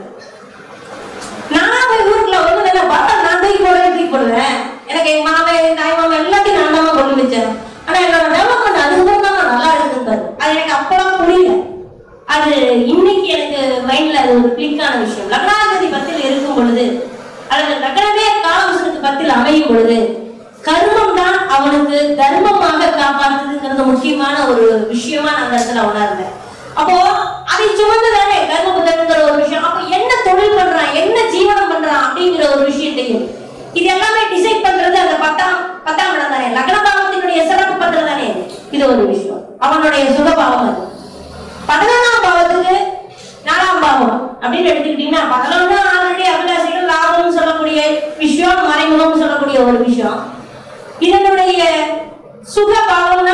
நானா போய் ஊருக்குள்ள வந்து வேணா பார்த்தா நான் தூக்கி போடுவேன் தூக்கி போடுவேன் எனக்கு எங்க மாமன் எங்க தாய் மாமன் எல்லாத்தையும் நான் தான் கொண்டு வச்சேன் ஆனா என்னோட டெவலப்மெண்ட் அதுக்கு தான் நான் நல்லா இருக்குன்னு அது எனக்கு அப்பெல்லாம் புரியல அது இன்னைக்கு எனக்கு மைண்ட்ல அது ஒரு கிளிக்கான விஷயம் லக்னாதிபதி பத்தில் இருக்கும் பொழுது அல்லது லக்னமே காலவசனுக்கு பத்தில் அமையும் பொழுது கர்மம் தான் அவனுக்கு தர்மமாக காப்பாற்றுதுங்கிறது முக்கியமான ஒரு விஷயமா நான் அந்த இடத்துல உணர்ந்தேன் அப்போ அதை சுமந்து தானே கர்ம புத்தகங்கிற ஒரு விஷயம் அப்போ என்ன தொழில் பண்றான் என்ன ஜீவனம் பண்றான் அப்படிங்கிற ஒரு விஷயத்தையும் இது எல்லாமே டிசைட் பண்றது அந்த பத்தாம் பத்தாம் இடம் தானே லக்ன பாவத்தினுடைய சிறப்பு பண்றது தானே இது ஒரு விஷயம் அவனுடைய சுகபாவம் அது பதினொன்றாம் பாவத்துக்கு நாலாம் பாவம் அப்படின்னு எடுத்துக்கிட்டீங்கன்னா பதினொன்று ஆல்ரெடி அபிலாஷைகள் லாபம்னு சொல்லக்கூடிய விஷயம் மறைமுகம்னு சொல்லக்கூடிய ஒரு விஷயம் இதனுடைய சுக பாவம்னா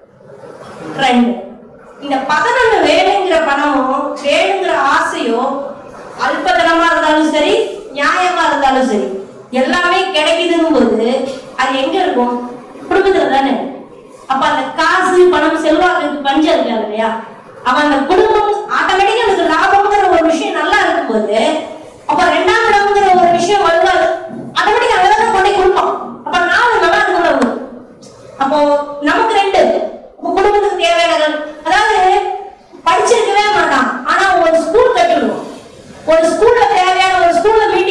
ரெண்டு இந்த பதினொன்று வேணுங்கிற பணமும் வேணுங்கிற ஆசையோ அல்பதனமா இருந்தாலும் சரி நியாயமா இருந்தாலும் சரி எல்லாமே கிடைக்குதுங்கும் போது அது எங்க இருக்கும் குடும்பத்துல தானே அப்ப அந்த காசு பணம் செல்வாக்குக்கு பஞ்சம் இருக்காது இல்லையா அவன் அந்த குடும்பம் ஆட்டோமேட்டிக்கா அதுக்கு லாபம்ங்கிற ஒரு விஷயம் நல்லா இருக்கும்போது அப்ப ரெண்டாம் இடம்ங்கிற ஒரு விஷயம் வருவாது ஆட்டோமேட்டிக்கா அங்கதான் கொண்டு போய் கொடுப்போம் அப்ப நாலு நல்லா இருக்கணும் அப்போ நமக்கு ரெண்டு அப்போ குடும்பத்துக்கு தேவையான அதாவது படிச்சிருக்கவே மாட்டான் ஆனா ஒரு ஸ்கூல் கட்டணும் ஒரு ஸ்கூல்ல தேவையான ஒரு ஸ்கூல்ல மீட்டிங்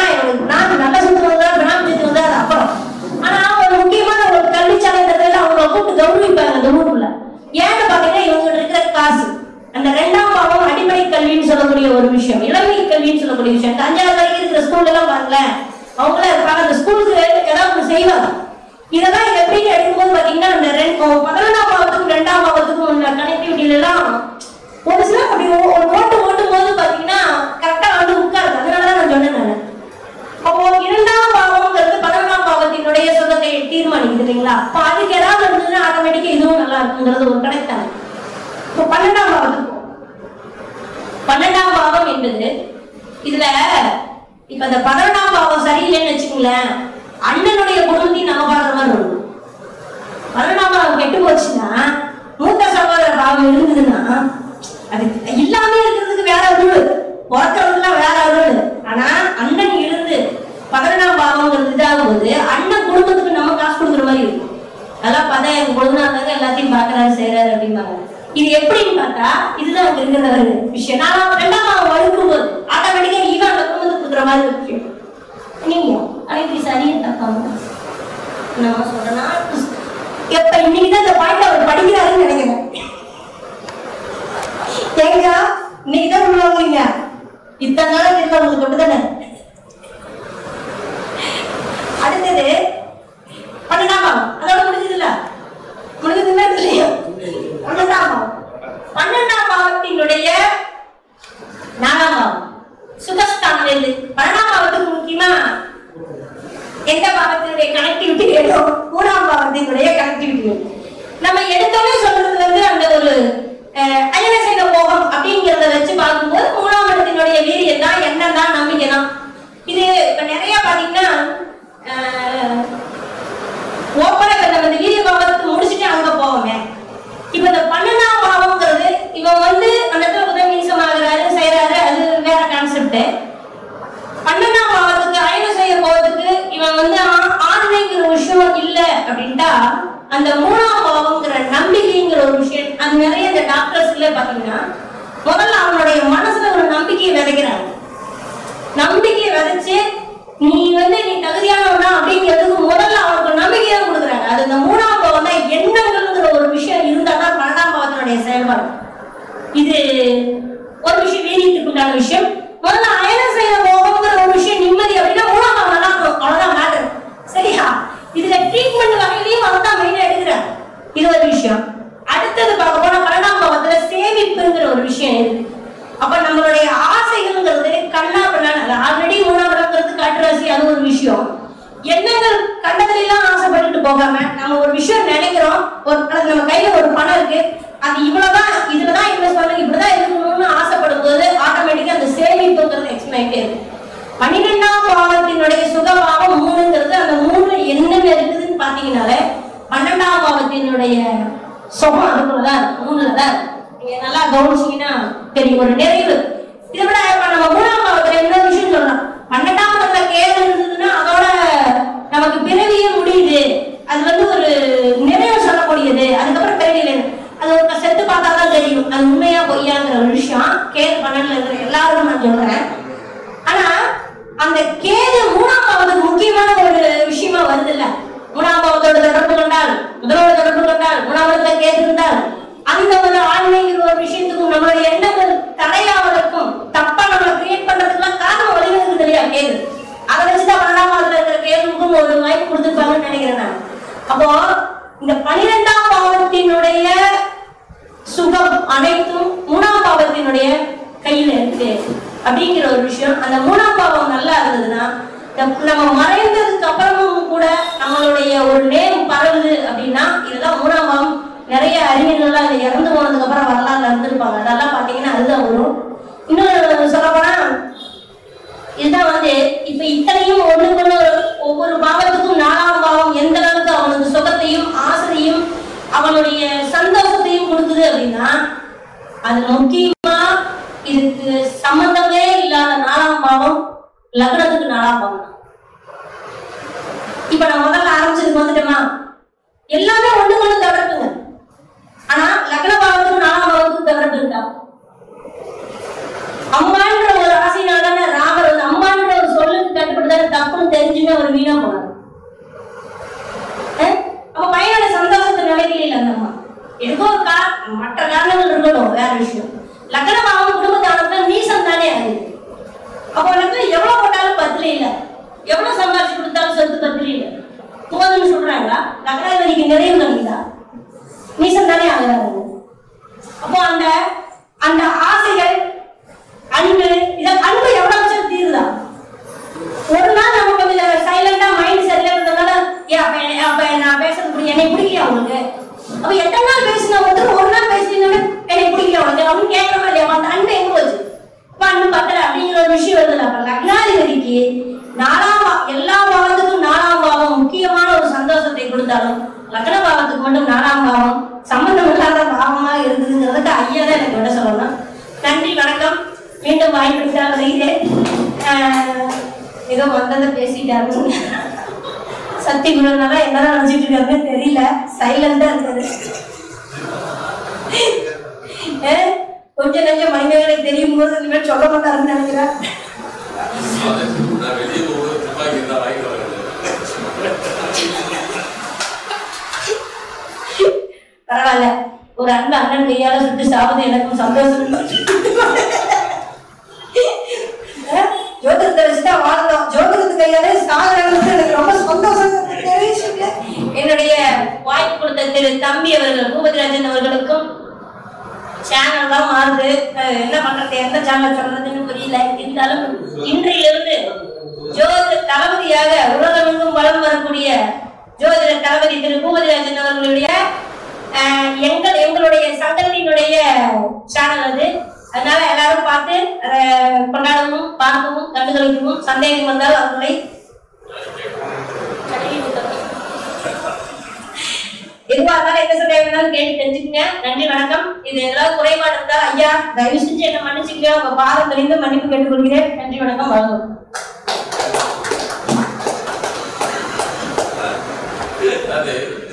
எனக்கு நான் நல்ல சுத்து வந்தா பிராமி சுத்து வந்தா அது அப்புறம் ஆனா ஒரு முக்கியமான ஒரு கல்விச்சாலைன்றதுல அவங்க கூப்பிட்டு கௌரவிப்பாங்க அந்த ஊருக்குள்ள ஏன்னு பாத்தீங்கன்னா இவங்க இருக்கிற காசு அந்த ரெண்டாம் பாவம் அடிப்படை கல்வின்னு சொல்லக்கூடிய ஒரு விஷயம் இளமை கல்வின்னு சொல்லக்கூடிய விஷயம் இந்த அஞ்சாவது வரைக்கும் இருக்கிற ஸ்கூல்ல எல்லாம் பாருங்களேன் அவங்கள இருப்பாங்க அந்த ஸ்கூலுக்கு ஏதாவது ஒண்ணு செய்வாங்க இதெல்லாம் எப்படின்னு எடுக்கும்போது பாத்தீங்கன்னா அந்த ரெண்டு பதினொன்றாம் பாவத்துக்கும் ரெண்டாம் பாவத்துக்கும் உள்ள கனெக்டிவிட்டில எல்லாம் ஒரு சில அப்படி ஒ- ஒரு ஓட்டு ஓட்டும் போது பாத்தீங்கன்னா கரெக்டா வந்து உட்காருது அதனாலதான் நான் சொன்னேன் நானு. அப்போ இரண்டாம் பாவம்ங்கிறது பதினொன்றாம் பாவத்தினுடைய சுகத்தை தீர்மானிக்குது இல்லைங்களா அப்போ அதுக்கு ஏதாவது இருந்ததுன்னா ஆட்டோமேட்டிக்கா இதுவும் நல்லா இருக்குங்கிறது ஒரு கணக்கு தானே இப்போ பன்னெண்டாம் பாவத்துக்கு போவோம். பன்னெண்டாம் பாவம் என்பது இதுல இப்ப இந்த பதினொன்றாம் பாவம் சரியில்லைன்னு வச்சுக்கோங்களேன் அண்ணனுடைய குடும்பத்தையும் நம்ம பாக்குற மாதிரி இருக்கும் பதினொன்றாம் பாவம் கெட்டு போச்சுன்னா மூத்த சகோதர பாவம் இருந்ததுன்னா அது இல்லாம இருக்கிறதுக்கு வேற ரூல் பிறக்கிறதுலாம் வேற ரூல் ஆனா அண்ணன் இருந்து பதினொன்றாம் பாவங்கிறது இதாகும்போது அண்ணன் குடும்பத்துக்கு நம்ம காசு கொடுக்குற மாதிரி இருக்கும் அதெல்லாம் பார்த்தா எங்க பொழுதுனாங்க எல்லாத்தையும் பாக்குறாரு செய்யறாரு அப்படிம்பாங்க இது எப்படின்னு பார்த்தா இதுதான் அங்க இருக்கிற ஒரு விஷயம் நான் ரெண்டாம் பாவம் வழுக்கும் போது ஆட்டோமேட்டிக்கா ஈவன் அந்த குடும்பத்துக்கு கொடுக்குற மாதிரி ஒரு விஷயம் நீங்க அனைத்து சரியா தப்பாங்க நான் சொல்றேன்னா எப்ப இன்னைக்கு தான் இந்த பாயிண்ட் அவர் படிக்கிறாருன்னு நினைக்கிறேன் ஏங்க இன்னைக்கு தான் உள்ள வாங்குறீங்க இத்தனை நாளா தெரியல உங்களுக்கு மட்டும்தானே அடுத்தது பன்னெண்டாம் பாவம் அதோட முடிஞ்சதுல முடிஞ்சதுன்னா இல்லையா பன்னெண்டாம் பாவம் பன்னெண்டாம் பாவத்தினுடைய நாலாம் பாவம் சுகஸ்தானம் இருந்து பன்னெண்டாம் பாவத்துக்கு முக்கியமா எந்த பாவத்தினுடைய கனெக்டிவிட்டி வேணும் மூணாம் பாவத்தினுடைய கனெக்டிவிட்டி வேணும் நம்ம எடுத்தோடனே சொல்றது வந்து அந்த ஒரு அஹ், அயனசைன போகம் அப்படிங்கிறத வச்சு பார்க்கும்போது மூணாம் இடத்தினுடைய வீரியம் தான் எண்ணம் தான் நம்பிக்கை தான் இது இப்ப நிறைய பாத்தீங்கன்னா ஓப்பனா இப்ப நம்ம இந்த வீரிய பாவத்துக்கு முடிச்சுட்டு அங்க போவோமே இப்ப இந்த பன்னெண்டாம் பாவம்ங்கிறது இவன் வந்து அந்த இடத்துல உதவி மீசமாகிறாரு செய்யறாரு அது வேற கான்செப்ட் பன்னெண்டாம் பாவத்துக்கு அயனம் செய்ய போவதுக்கு இவன் வந்து ஆ- ஆண்மைங்கிற விஷயம் இல்ல அப்படின்ட்டா அந்த மூணாம் பாவங்கிற நம்பிக்கைங்கிற ஒரு விஷயம் அது நிறைய இந்த டாக்டர்ஸ்ல பாத்தீங்கன்னா முதல்ல அவனுடைய மனசுல ஒரு நம்பிக்கையை விதைக்கிறாங்க நம்பிக்கையை விதைச்சு நீ வந்து நீ தகுதியானவனா அப்படிங்கிறதுக்கு முதல்ல அவனுக்கு நம்பிக்கை தான் கொடுக்குறாங்க அது இந்த மூணாம் பாவம் தான் எண்ணங்கள்ங்கிற ஒரு விஷயம் இருந்தா தான் பன்னெண்டாம் பாவத்தினுடைய செயல்பாடு இது ஒரு விஷயம் வீரியத்துக்கு உண்டான விஷயம் முதல்ல அயனம் செய்ய போகணுங்கிற ஒரு விஷயம் நிம்மதி அப்படின்னா மூணாம் பாவம் நல்லா இருக்கும் அவ்வளவுதான் மேட்டர் சரியா இதுல ட்ரீட்மெண்ட் வகையிலையும் அதுதான் மெயினா எடுக்கிறாங்க இது ஒரு விஷயம் அடுத்தது பார்க்க போனா பன்னெண்டாம் பாவத்துல சேமிப்புங்கிற ஒரு விஷயம் இருக்கு அப்ப நம்மளுடைய ஆசைகள்ங்கிறது கண்ணா பண்ணான ஆல்ரெடி மூணாம் இடங்கிறது காட்டுராசி அது ஒரு விஷயம் எண்ணங்கள் கண்டதுல எல்லாம் ஆசைப்பட்டுட்டு போகாம நம்ம ஒரு விஷயம் நினைக்கிறோம் ஒரு அல்லது நம்ம கையில ஒரு பணம் இருக்கு அது இவ்வளவுதான் இதுலதான் இன்வெஸ்ட் பண்ணணும் இப்படிதான் இருக்கணும்னு ஆசைப்படும் போது ஆட்டோமேட்டிக்கா அந்த சேமிப்புங்கிறது எக்ஸ்பிளைன் இருக்கு பன்னிரெண்டாம் பாவத்தினுடைய சுகபாவம் மூணுங்கிறது அந்த மூணுல என்னென்ன இருக்குதுன்னு பாத்தீங்கன்னாலே பன்னெண்டாம் பாவத்தினுடைய சுகம் அதுக்குள்ளதான் இருக்கு மூணுல தான் இருக்கு நீங்க நல்லா கவனிச்சீங்கன்னா தெரியும் ஒரு நிறைவு இதை விட இப்ப நம்ம மூணாம் பாவத்துல என்ன விஷயம் சொல்லலாம் பன்னெண்டாம் பாவத்துல கேது இருந்ததுன்னா அதோட நமக்கு பிறவியே முடியுது அது வந்து ஒரு நிறைவு சொல்லக்கூடியது அதுக்கப்புறம் பிறவியில அது ஒரு செத்து பார்த்தா தான் தெரியும் அது உண்மையா பொய்யாங்கிற ஒரு விஷயம் கேது பன்னெண்டுல இருக்கிற எல்லாரும் நான் சொல்றேன் ஆனா அந்த கேது மூணாம் பாவத்துக்கு முக்கியமான ஒரு விஷயமா வருது இல்ல மூணாம் பாவத்தோட தொடர்பு கொண்டால் முதலோட தொடர்பு கொண்டால் மூணாம் இடத்துல கேது இருந்தால் அந்த ஒரு ஆண்மைங்கிற ஒரு விஷயத்துக்கும் நம்மளுடைய எண்ணங்கள் தடையாவதற்கும் தப்பா நம்மளை கிரியேட் பண்றதுக்குலாம் காரணம் வழிவகுக்குது இல்லையா கேது அதை வச்சுதான் பன்னெண்டாம் பாவத்துல இருக்கிற கேதுவுக்கும் ஒரு வாய்ப்பு கொடுத்துருப்பாங்கன்னு நினைக்கிறேன் நான் அப்போ இந்த பனிரெண்டாம் பாவத்தினுடைய சுகம் அனைத்தும் மூணாம் பாவத்தினுடைய கையில இருக்கு அப்படிங்கிற ஒரு விஷயம் அந்த மூணாம் பாவம் நல்லா இருந்ததுன்னா இந்த- நம்ம மறைந்ததுக்கு அப்புறமும் கூட நம்மளுடைய ஒரு நேம் பரவுது அப்படின்னா இதெல்லாம் மூணாம் பாவம் நிறைய அறிஞர்கள்லாம் அது இறந்து போனதுக்கு அப்புறம் வரலாறுல இருந்திருப்பாங்க அதெல்லாம் பாத்தீங்கன்னா அதுதான் வரும் இன்னொரு சொல்ல போனா இதுதான் வந்து இப்ப இத்தனையும் ஒண்ணுக்குள்ள ஒவ்வொரு பாவத்துக்கும் நாலாம் பாவம் எந்த அளவுக்கு அவனுக்கு சுகத்தையும் ஆசையும் அவனுடைய சந்தோஷத்தையும் கொடுக்குது அப்படின்னா அது முக்கியமா இதுக்கு சம்பந்தமே இல்லாத நாலாம் பாவம் லக்னத்துக்கு நாலாம் பாவம் தான். இப்ப நான் முதல்ல ஆரம்பிச்சதுக்கு வந்துட்டோமா எல்லாமே ஒண்ணுக்குள்ள தொடர்புங்க ஆனா லக்ன பாவத்துக்கும் நாலாம் பாவத்துக்கும் தொடர்பு இருக்கா அம்மான்ற ஒரு ஆசையினால ராமர் வந்து அம்மான்ற ஒரு சொல்லுக்கு கட்டுப்பட்டு அது வீணா போனாது அஹ்? அப்ப பையனோட சந்தோஷத்தை நிலையில அந்த அம்மா எதுக்கோ ஒரு கா மற்ற காரணங்கள் இருக்கட்டும் வேற விஷயம் லக்னம் அவங்க குடும்பத்தானத்துல நீசம் தானே அது அப்போ உனக்கு எவ்வளவு போட்டாலும் பத்துல இல்ல எவ்வளவு சம்பாதிச்சு கொடுத்தாலும் சொத்து பத்துல இல்ல போதும்னு சொல்றாங்களா லக்னாதிபதிக்கு நிறைவு கணிதா நீசம் தானே ஆகுறாங்க அப்போ அந்த அந்த ஆசைகள் அன்பு இத அன்பு எவ்வளவு வச்சாலும் தீருதா ஒரு நாள் நம்ம கொஞ்சம் சைலண்டா மைண்ட் சரியில்லை இருந்ததுனால ஏன் அப்ப என்ன- அப்ப நான் பேசுறது புரிய என்னை பிடிக்கல அவனுக்கு அப்ப எத்தனை நாள் பேசினா ஒருத்தர் ஒரு நாள் பேசினோட என்னை பிடிக்கல உனக்கு அப்படின்னு கேட்கறமா இல்லையா அந்த அன்பு எங்க போச்சு அப்ப அன்பு பத்தல அப்படிங்கிற ஒரு விஷயம் வருதுல அப்ப லக்னாதிபதிக்கு நாலாம் பா- எல்லா பாவத்துக்கும் நாலாம் பாவம் முக்கியமான ஒரு சந்தோஷத்தை கொடுத்தாலும் லக்ன பாவத்துக்கு மட்டும் நாலாம் பாவம் சம்பந்தம் இல்லாத பாவமா இருக்குதுங்கிறதுக்கு ஐயா தான் எனக்கு விட சொல்லணும் நன்றி வணக்கம் மீண்டும் வாய்ப்பு கொடுத்தால் வருகிறேன் ஆஹ் ஏதோ வந்ததை பேசிட்டாரு சக்தி குணனால என்னதான் நினைச்சிட்டு இருக்காருன்னு தெரியல சைலண்டா இருக்காரு ஏ, கொஞ்சம் நெஞ்சம் மனிதர்களை தெரியும் போது இனிமேல் சொல்ல மாட்டாருன்னு நினைக்கிறேன் நான் வெளியே போகும்போது துப்பாக்கி இருந்தா வாங்கிட்டு வரேன் பரவாயில்ல ஒரு அன்பு அண்ணன் கையால சுட்டு சாவது எனக்கும் சந்தோஷம் அஹ், ஜோதிடத்தை வச்சுதான் வாழ்ந்தோம் ஜோதிடத்து கையாலே சாகுறது எனக்கு ரொம்ப சந்தோஷம் தெரிவிச்சுட்டு என்னுடைய வாய்ப்பு கொடுத்த திரு தம்பி அவர்கள் பூபதிராஜன் அவர்களுக்கும் சேனல் தான் மாறுது அஹ், என்ன பண்றது எந்த சேனல் சொல்றதுன்னு புரியல இருந்தாலும் இன்றையிலிருந்து ஜோதிட தளபதியாக உலகமெங்கும் வலம் வரக்கூடிய ஜோதிட தளபதி திரு பூபதிராஜன் அவர்களுடைய அஹ், எங்கள் எங்களுடைய சங்கத்தினுடைய சேனல் அது அதனால எல்லாரும் பார்த்து அதை கொண்டாடவும் பார்க்கவும் கண்டுகளிக்கவும் சந்தேகம் வந்தால் அவர்களை எதுவா இருந்தாலும் எந்த சந்தேகம் இருந்தாலும் கேட்டு தெரிஞ்சுக்கங்க நன்றி வணக்கம் இது ஏதாவது குறைபாடு இருந்தால் ஐயா தயவு செஞ்சு என்ன மன்னிச்சுக்க உங்க பாதம் தெரிந்து மன்னிப்பு கேட்டுக்கொள்கிறேன் நன்றி வணக்கம் வணக்கம் அது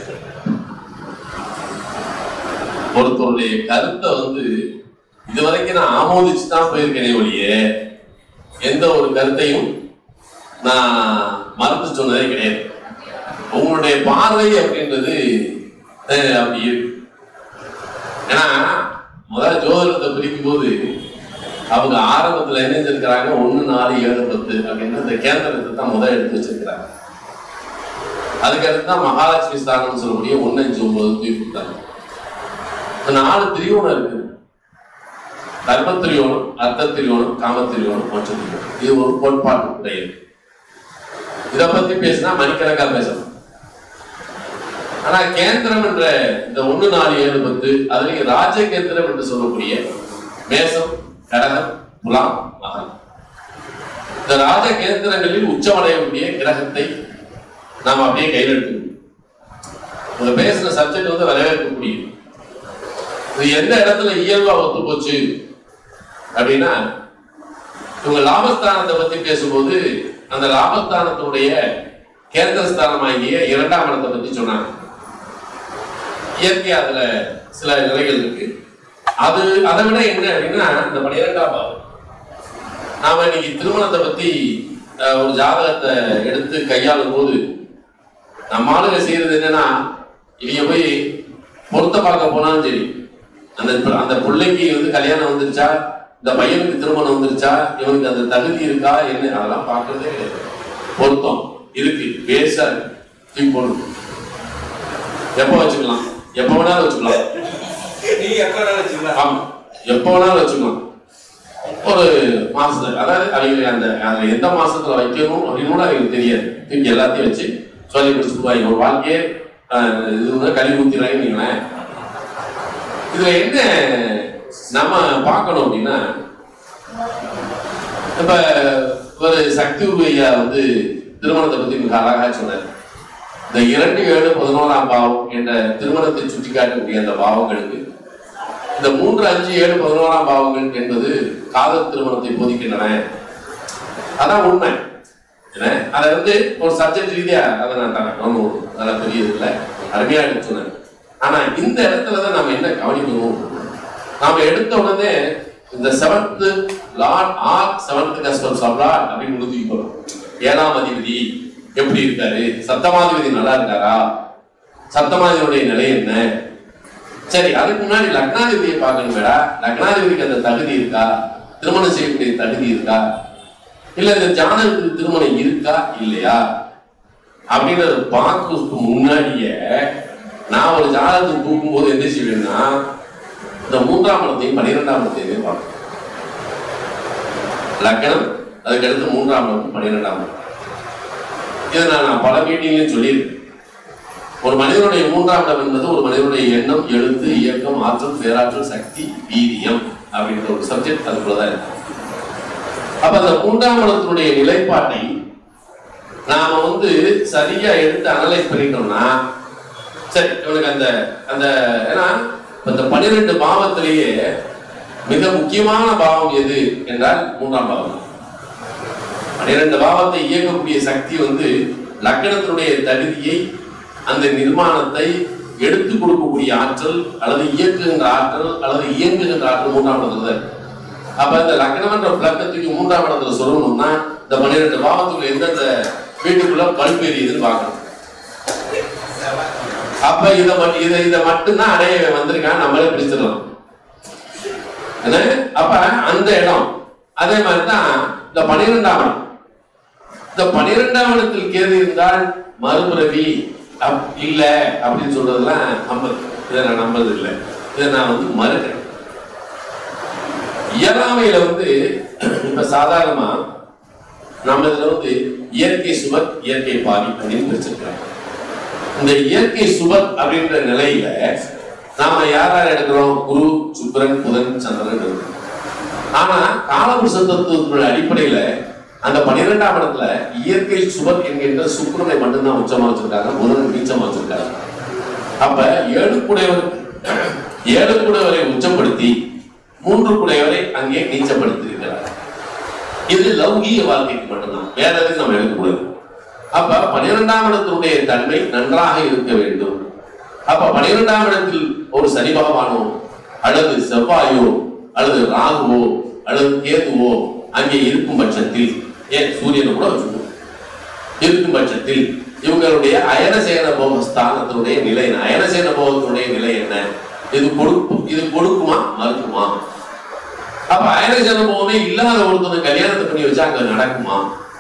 ஒருத்தருடைய கருத்தை வந்து இதுவரைக்கும் நான் ஆமோதிச்சு தான் போயிருக்கேனே ஒழிய எந்த ஒரு கருத்தையும் நான் மறுத்து சொன்னதே கிடையாது உங்களுடைய பார்வை அப்படின்றது அஹ், அப்படி இருக்கு ஏன்னா முதல்ல ஜோதிடத்தை பிரிக்கும் போது அவங்க ஆரம்பத்துல என்ன செஞ்சிருக்கிறாங்க ஒண்ணு நாலு ஏழு பத்து அப்படின்னு இந்த கேந்திரத்தை தான் முதல் எடுத்து வச்சிருக்கிறாங்க அதுக்கடுத்து தான் மகாலட்சுமி ஸ்தானம்னு சொல்லக்கூடிய ஒன்னு அஞ்சு ஒன்பது தூக்கி கொடுத்தாங்க இந்த நாலு திரியோணம் இருக்கு தர்ம திரியோணம் அர்த்த திரியோணம் காம திரியோணம் மோட்ச திரியோணம் இது ஒரு கோட்பாட்டு உடையது இதை பத்தி பேசினா மணிக்கணக்கா பேசலாம் ஆனா கேந்திரம் என்ற இந்த ஒண்ணு நாலு ஏழு பத்து அதுலயும் ராஜகேந்திரம் என்று சொல்லக்கூடிய மேசம் கடகம் துலாம் மகன் இந்த ராஜ கேந்திரங்களில் உச்சமடையக்கூடிய கிரகத்தை நாம் அப்படியே கையில் எடுத்துக்கணும் உங்க பேசுன சப்ஜெக்ட் வந்து வரவேற்கக்கூடியது இது எந்த இடத்துல இயல்பா ஒத்து போச்சு அப்படின்னா இவங்க லாபஸ்தானத்தை பத்தி பேசும்போது அந்த லாபஸ்தானத்துடைய கேந்திரஸ்தானமாகிய இரண்டாம் இடத்தை பத்தி சொன்னாங்க இயற்கை அதுல சில நிலைகள் இருக்கு அது அதை விட என்ன அப்படின்னா இந்த பன்னிரெண்டாம் பாவம் நாம இன்னைக்கு திருமணத்தை பத்தி அஹ், ஒரு ஜாதகத்தை எடுத்து கையாளும் போது நம்ம ஆளுங்க செய்யறது என்னன்னா இவங்க போய் பொருத்த பார்க்க போனாலும் சரி அந்த அந்த பிள்ளைக்கு வந்து கல்யாணம் வந்துருச்சா இந்த பையனுக்கு திருமணம் வந்துருச்சா இவனுக்கு அந்த தகுதி இருக்கா என்ன அதெல்லாம் பார்க்கறதே கிடையாது பொருத்தம் இருக்கு பேஸா இருக்கு தூக்கி போடணும் எப்போ வச்சுக்கலாம் எப்போ வேணாலும் வச்சுக்கலாம் நீங்க எப்ப வேணாலும் வச்சுக்கலாம் ஆமா எப்போ வேணாலும் வச்சுக்கலாம் ஒரு மாசத்துல அதாவது அவங்க அந்த அதுல எந்த மாசத்துல வைக்கணும் அப்படின்னு கூட அவங்களுக்கு தெரியாது தூக்கி எல்லாத்தையும் வச்சு சொல்லி கொடுத்துருவாங்க ஒரு வாழ்க்கையே ஆஹ், இது வந்து கல்வி ஊத்திடுறாங்கன்னு வைங்களேன். இதுல என்ன நம்ம பார்க்கணும் அப்படின்னா இப்ப ஒரு சக்தி உருவையா வந்து திருமணத்தை பத்தி மிக அழகா சொன்னார் இந்த இரண்டு ஏழு பதினோராம் பாவம் என்ற திருமணத்தை சுட்டி காட்டக்கூடிய அந்த பாவங்களுக்கு இந்த மூன்று அஞ்சு ஏழு பதினோராம் பாவங்கள் என்பது காதல் திருமணத்தை போதிக்கின்றன அதான் உண்மை என்ன அதை வந்து ஒரு சப்ஜெக்ட் ரீதியா அதை நான் தரேன் ஒன்றும் அதெல்லாம் பெரிய இல்லை அருமையா எடுத்து சொன்னேன் ஆனா இந்த இடத்துல தான் நம்ம என்ன கவனிக்கணும் நாம எடுத்த உடனே இந்த seventh lord or seventh customs of lord அப்படின்னு கொடுத்துக்கணும் ஏழாம் அதிபதி எப்படி இருக்காரு சப்தமாதிபதி நல்லா இருக்காரா சப்தமாதிபதியுடைய நிலை என்ன சரி அதுக்கு முன்னாடி லக்னாதிபதியை பார்க்கணுமேடா லக்னாதிபதிக்கு அந்த தகுதி இருக்கா திருமணம் செய்யக்கூடிய தகுதி இருக்கா இல்ல இந்த ஜாதகத்துக்கு திருமணம் இருக்கா இல்லையா அப்படின்றத பார்க்கறதுக்கு முன்னாடியே நான் ஒரு ஜாதகத்தை தூக்கும்போது என்ன செய்வேன்னா இந்த மூன்றாம் இடத்தையும் பன்னிரெண்டாம் இடத்தையும் பார்க்கணும் லக்னம் அதுக்கடுத்து மூன்றாம் இடம் பன்னிரெண்டாம் இடம் இதை நான் நான் பல மீட்டிங்லையும் சொல்லியிருக்கேன் ஒரு மனிதனுடைய மூன்றாம் இடம் என்பது ஒரு மனிதனுடைய எண்ணம் எழுத்து இயக்கம் ஆற்றல் பேராற்றல் சக்தி வீரியம் அப்படின்ற ஒரு சப்ஜெக்ட் அதுக்குள்ளதான் இருக்கு அப்ப அந்த மூன்றாம் இடத்தினுடைய நிலைப்பாட்டை நாம வந்து சரியா எடுத்து அனலைஸ் பண்ணிட்டோம்னா சரி இவனுக்கு அந்த அந்த ஏன்னா இப்ப இந்த பன்னிரெண்டு பாவத்திலேயே மிக முக்கியமான பாவம் எது என்றால் மூன்றாம் பாவம் பன்னிரெண்டு பாவத்தை இயக்கக்கூடிய சக்தி வந்து லக்கணத்தினுடைய தகுதியை அந்த நிர்மாணத்தை எடுத்து கொடுக்கக்கூடிய ஆற்றல் அல்லது இயக்குகின்ற ஆற்றல் அல்லது இயங்குகின்ற ஆற்றல் மூன்றாம் இடத்துல தான் இருக்கு. அப்ப இந்த லக்னம் என்ற விளக்கத்துக்கு மூன்றாம் இடத்துல சொல்லணும்னா இந்த பன்னிரெண்டு பாவத்துக்குள்ள எந்தெந்த வீட்டுக்குள்ள பல்பு எரியுதுன்னு பார்க்கணும் அப்ப இதை மட்டும் இதை இதை மட்டும்தான் அடைய வந்திருக்கான் நம்மளே பிடிச்சிடலாம் என்ன அப்ப அந்த இடம் அதே மாதிரி தான் இந்த பனிரெண்டாம் இடம் இந்த பனிரெண்டாம் இடத்தில் கேது இருந்தால் மறுபிறவி அப்- இல்ல அப்படின்னு சொல்றதெல்லாம் நம்பது இதை நான் நம்பது இல்லை இதை நான் வந்து மறுக்கிறேன் இயலாமையில வந்து இப்ப சாதாரணமா நம்ம இதுல வந்து இயற்கை சுவர் இயற்கை பாவி அப்படின்னு வச்சிருக்கிறோம் இந்த இயற்கை சுவர் அப்படின்ற நிலையில நாம யார் யார் எடுக்கிறோம் குரு சுக்கிரன் புதன் சந்திரன் எடுக்கிறோம் ஆனா காலபுருஷ தத்துவத்தினுடைய அடிப்படையில அந்த பன்னிரெண்டாம் இடத்துல இயற்கை சுவர் என்கின்ற சுக்கிரனை மட்டும்தான் உச்சமா வச்சிருக்காங்க புதன் நீச்சமா வச்சிருக்காங்க அப்ப ஏழு குடையவர் ஏழு குடையவரை உச்சப்படுத்தி மூன்று குடையவரை அங்கே நீச்சப்படுத்தி இருக்கிறார் இது லௌகீக வாழ்க்கைக்கு மட்டும்தான் வேற எதுவும் நம்ம எடுக்கக்கூடாது அப்ப பனிரெண்டாம் இடத்தினுடைய தன்மை நன்றாக இருக்க வேண்டும் அப்ப பனிரெண்டாம் இடத்தில் ஒரு சனி பகவானோ அல்லது செவ்வாயோ அல்லது ராகுவோ அல்லது கேதுவோ அங்கே இருக்கும் பட்சத்தில் ஏன் சூரியனை கூட வச்சுக்கணும் இருக்கும் பட்சத்தில் இவங்களுடைய அயனசேன போக ஸ்தானத்தினுடைய நிலை என்ன அயனசேன போகத்தினுடைய நிலை என்ன இது கொடுக்கும் இது கொடுக்குமா மறுக்குமா அப்ப அயனசேன போகமே இல்லாத ஒருத்தனை கல்யாணத்தை பண்ணி வச்சா அங்க நடக்குமா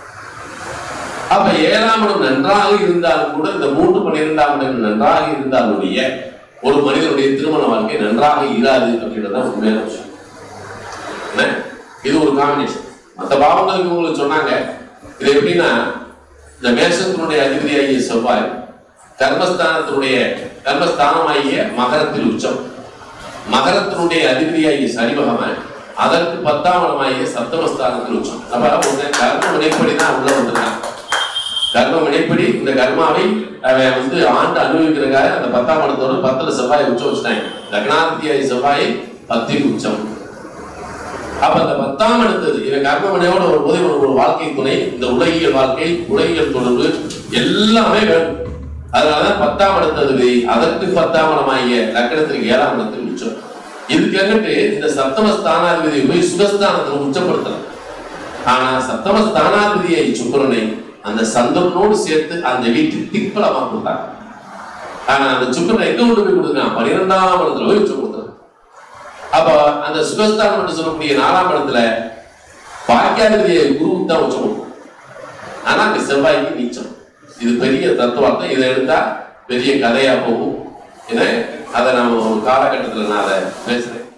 அப்ப ஏழாம் இடம் நன்றாக இருந்தாலும் கூட இந்த மூன்று பன்னிரெண்டாம் இடம் நன்றாக இருந்தாலுடைய ஒரு மனிதனுடைய திருமண வாழ்க்கை நன்றாக இராது அப்படின்றத உண்மையான விஷயம் என்ன? இது ஒரு காம்பினேஷன் மற்ற பாவங்களுக்கு உங்களுக்கு சொன்னாங்க இது எப்படின்னா இந்த மேஷத்தினுடைய அதிபதியாகிய செவ்வாய் கர்மஸ்தானத்தினுடைய கர்மஸ்தானமாகிய மகரத்தில் உச்சம் மகரத்தினுடைய அதிபதியாகிய சனி பகவான் அதற்கு பத்தாம் இடமாகிய சப்தமஸ்தானத்தில் உச்சம் அப்ப ஒருத்தன் கர்ம வினைப்படி தான் உள்ள வந்திருக்கான் கர்ம வினைப்படி இந்த கர்மாவை அவன் வந்து ஆண்டு அனுபவிக்கிறதுக்காக அந்த பத்தாம் இடத்தோட பத்துல செவ்வாயை உச்சம் வச்சுட்டாங்க லக்னாதிபதியாகிய செவ்வாயை பத்தில் உச்சம் அப்ப அந்த பத்தாம் எடுத்தது இவன் கர்மமனையோட ஒரு போது இவனுக்கு ஒரு வாழ்க்கை துணை இந்த உலகியல் வாழ்க்கை உலகியல் தொடர்பு எல்லாமே வேணும் அதனாலதான் பத்தாம் இடத்தது அதற்கு பத்தாம் இடமாகிய லக்கணத்திற்கு ஏழாம் இடத்தில் உச்சம் இதுக்கு இந்த சப்தம ஸ்தானாதிபதியை போய் சுகஸ்தானத்துல உச்சப்படுத்தலாம் ஆனா சப்தம ஸ்தானாதிபதியை சுக்கரனை அந்த சந்திரனோடு சேர்த்து அந்த வீட்டுக்கு திக்பலமா கொடுத்தாங்க ஆனா அந்த சுக்கரனை எங்க கொண்டு போய் கொடுக்குறான் பன்னிரெண்டாம் இடத்துல போய் உச்சம் கொடுக்குறான் அப்ப அந்த சுகஸ்தானம் என்று சொல்லக்கூடிய நாலாம் இடத்துல பாக்கியாதிபதியை குருவுக்கு தான் உச்சம் கொடுக்கும் ஆனா அங்க செவ்வாய்க்கு நீச்சம் இது பெரிய தத்துவார்த்தம் இதை எடுத்தா பெரிய கதையா போகும் இதை அதை நாம ஒரு காலகட்டத்துல நான் அதை பேசுறேன்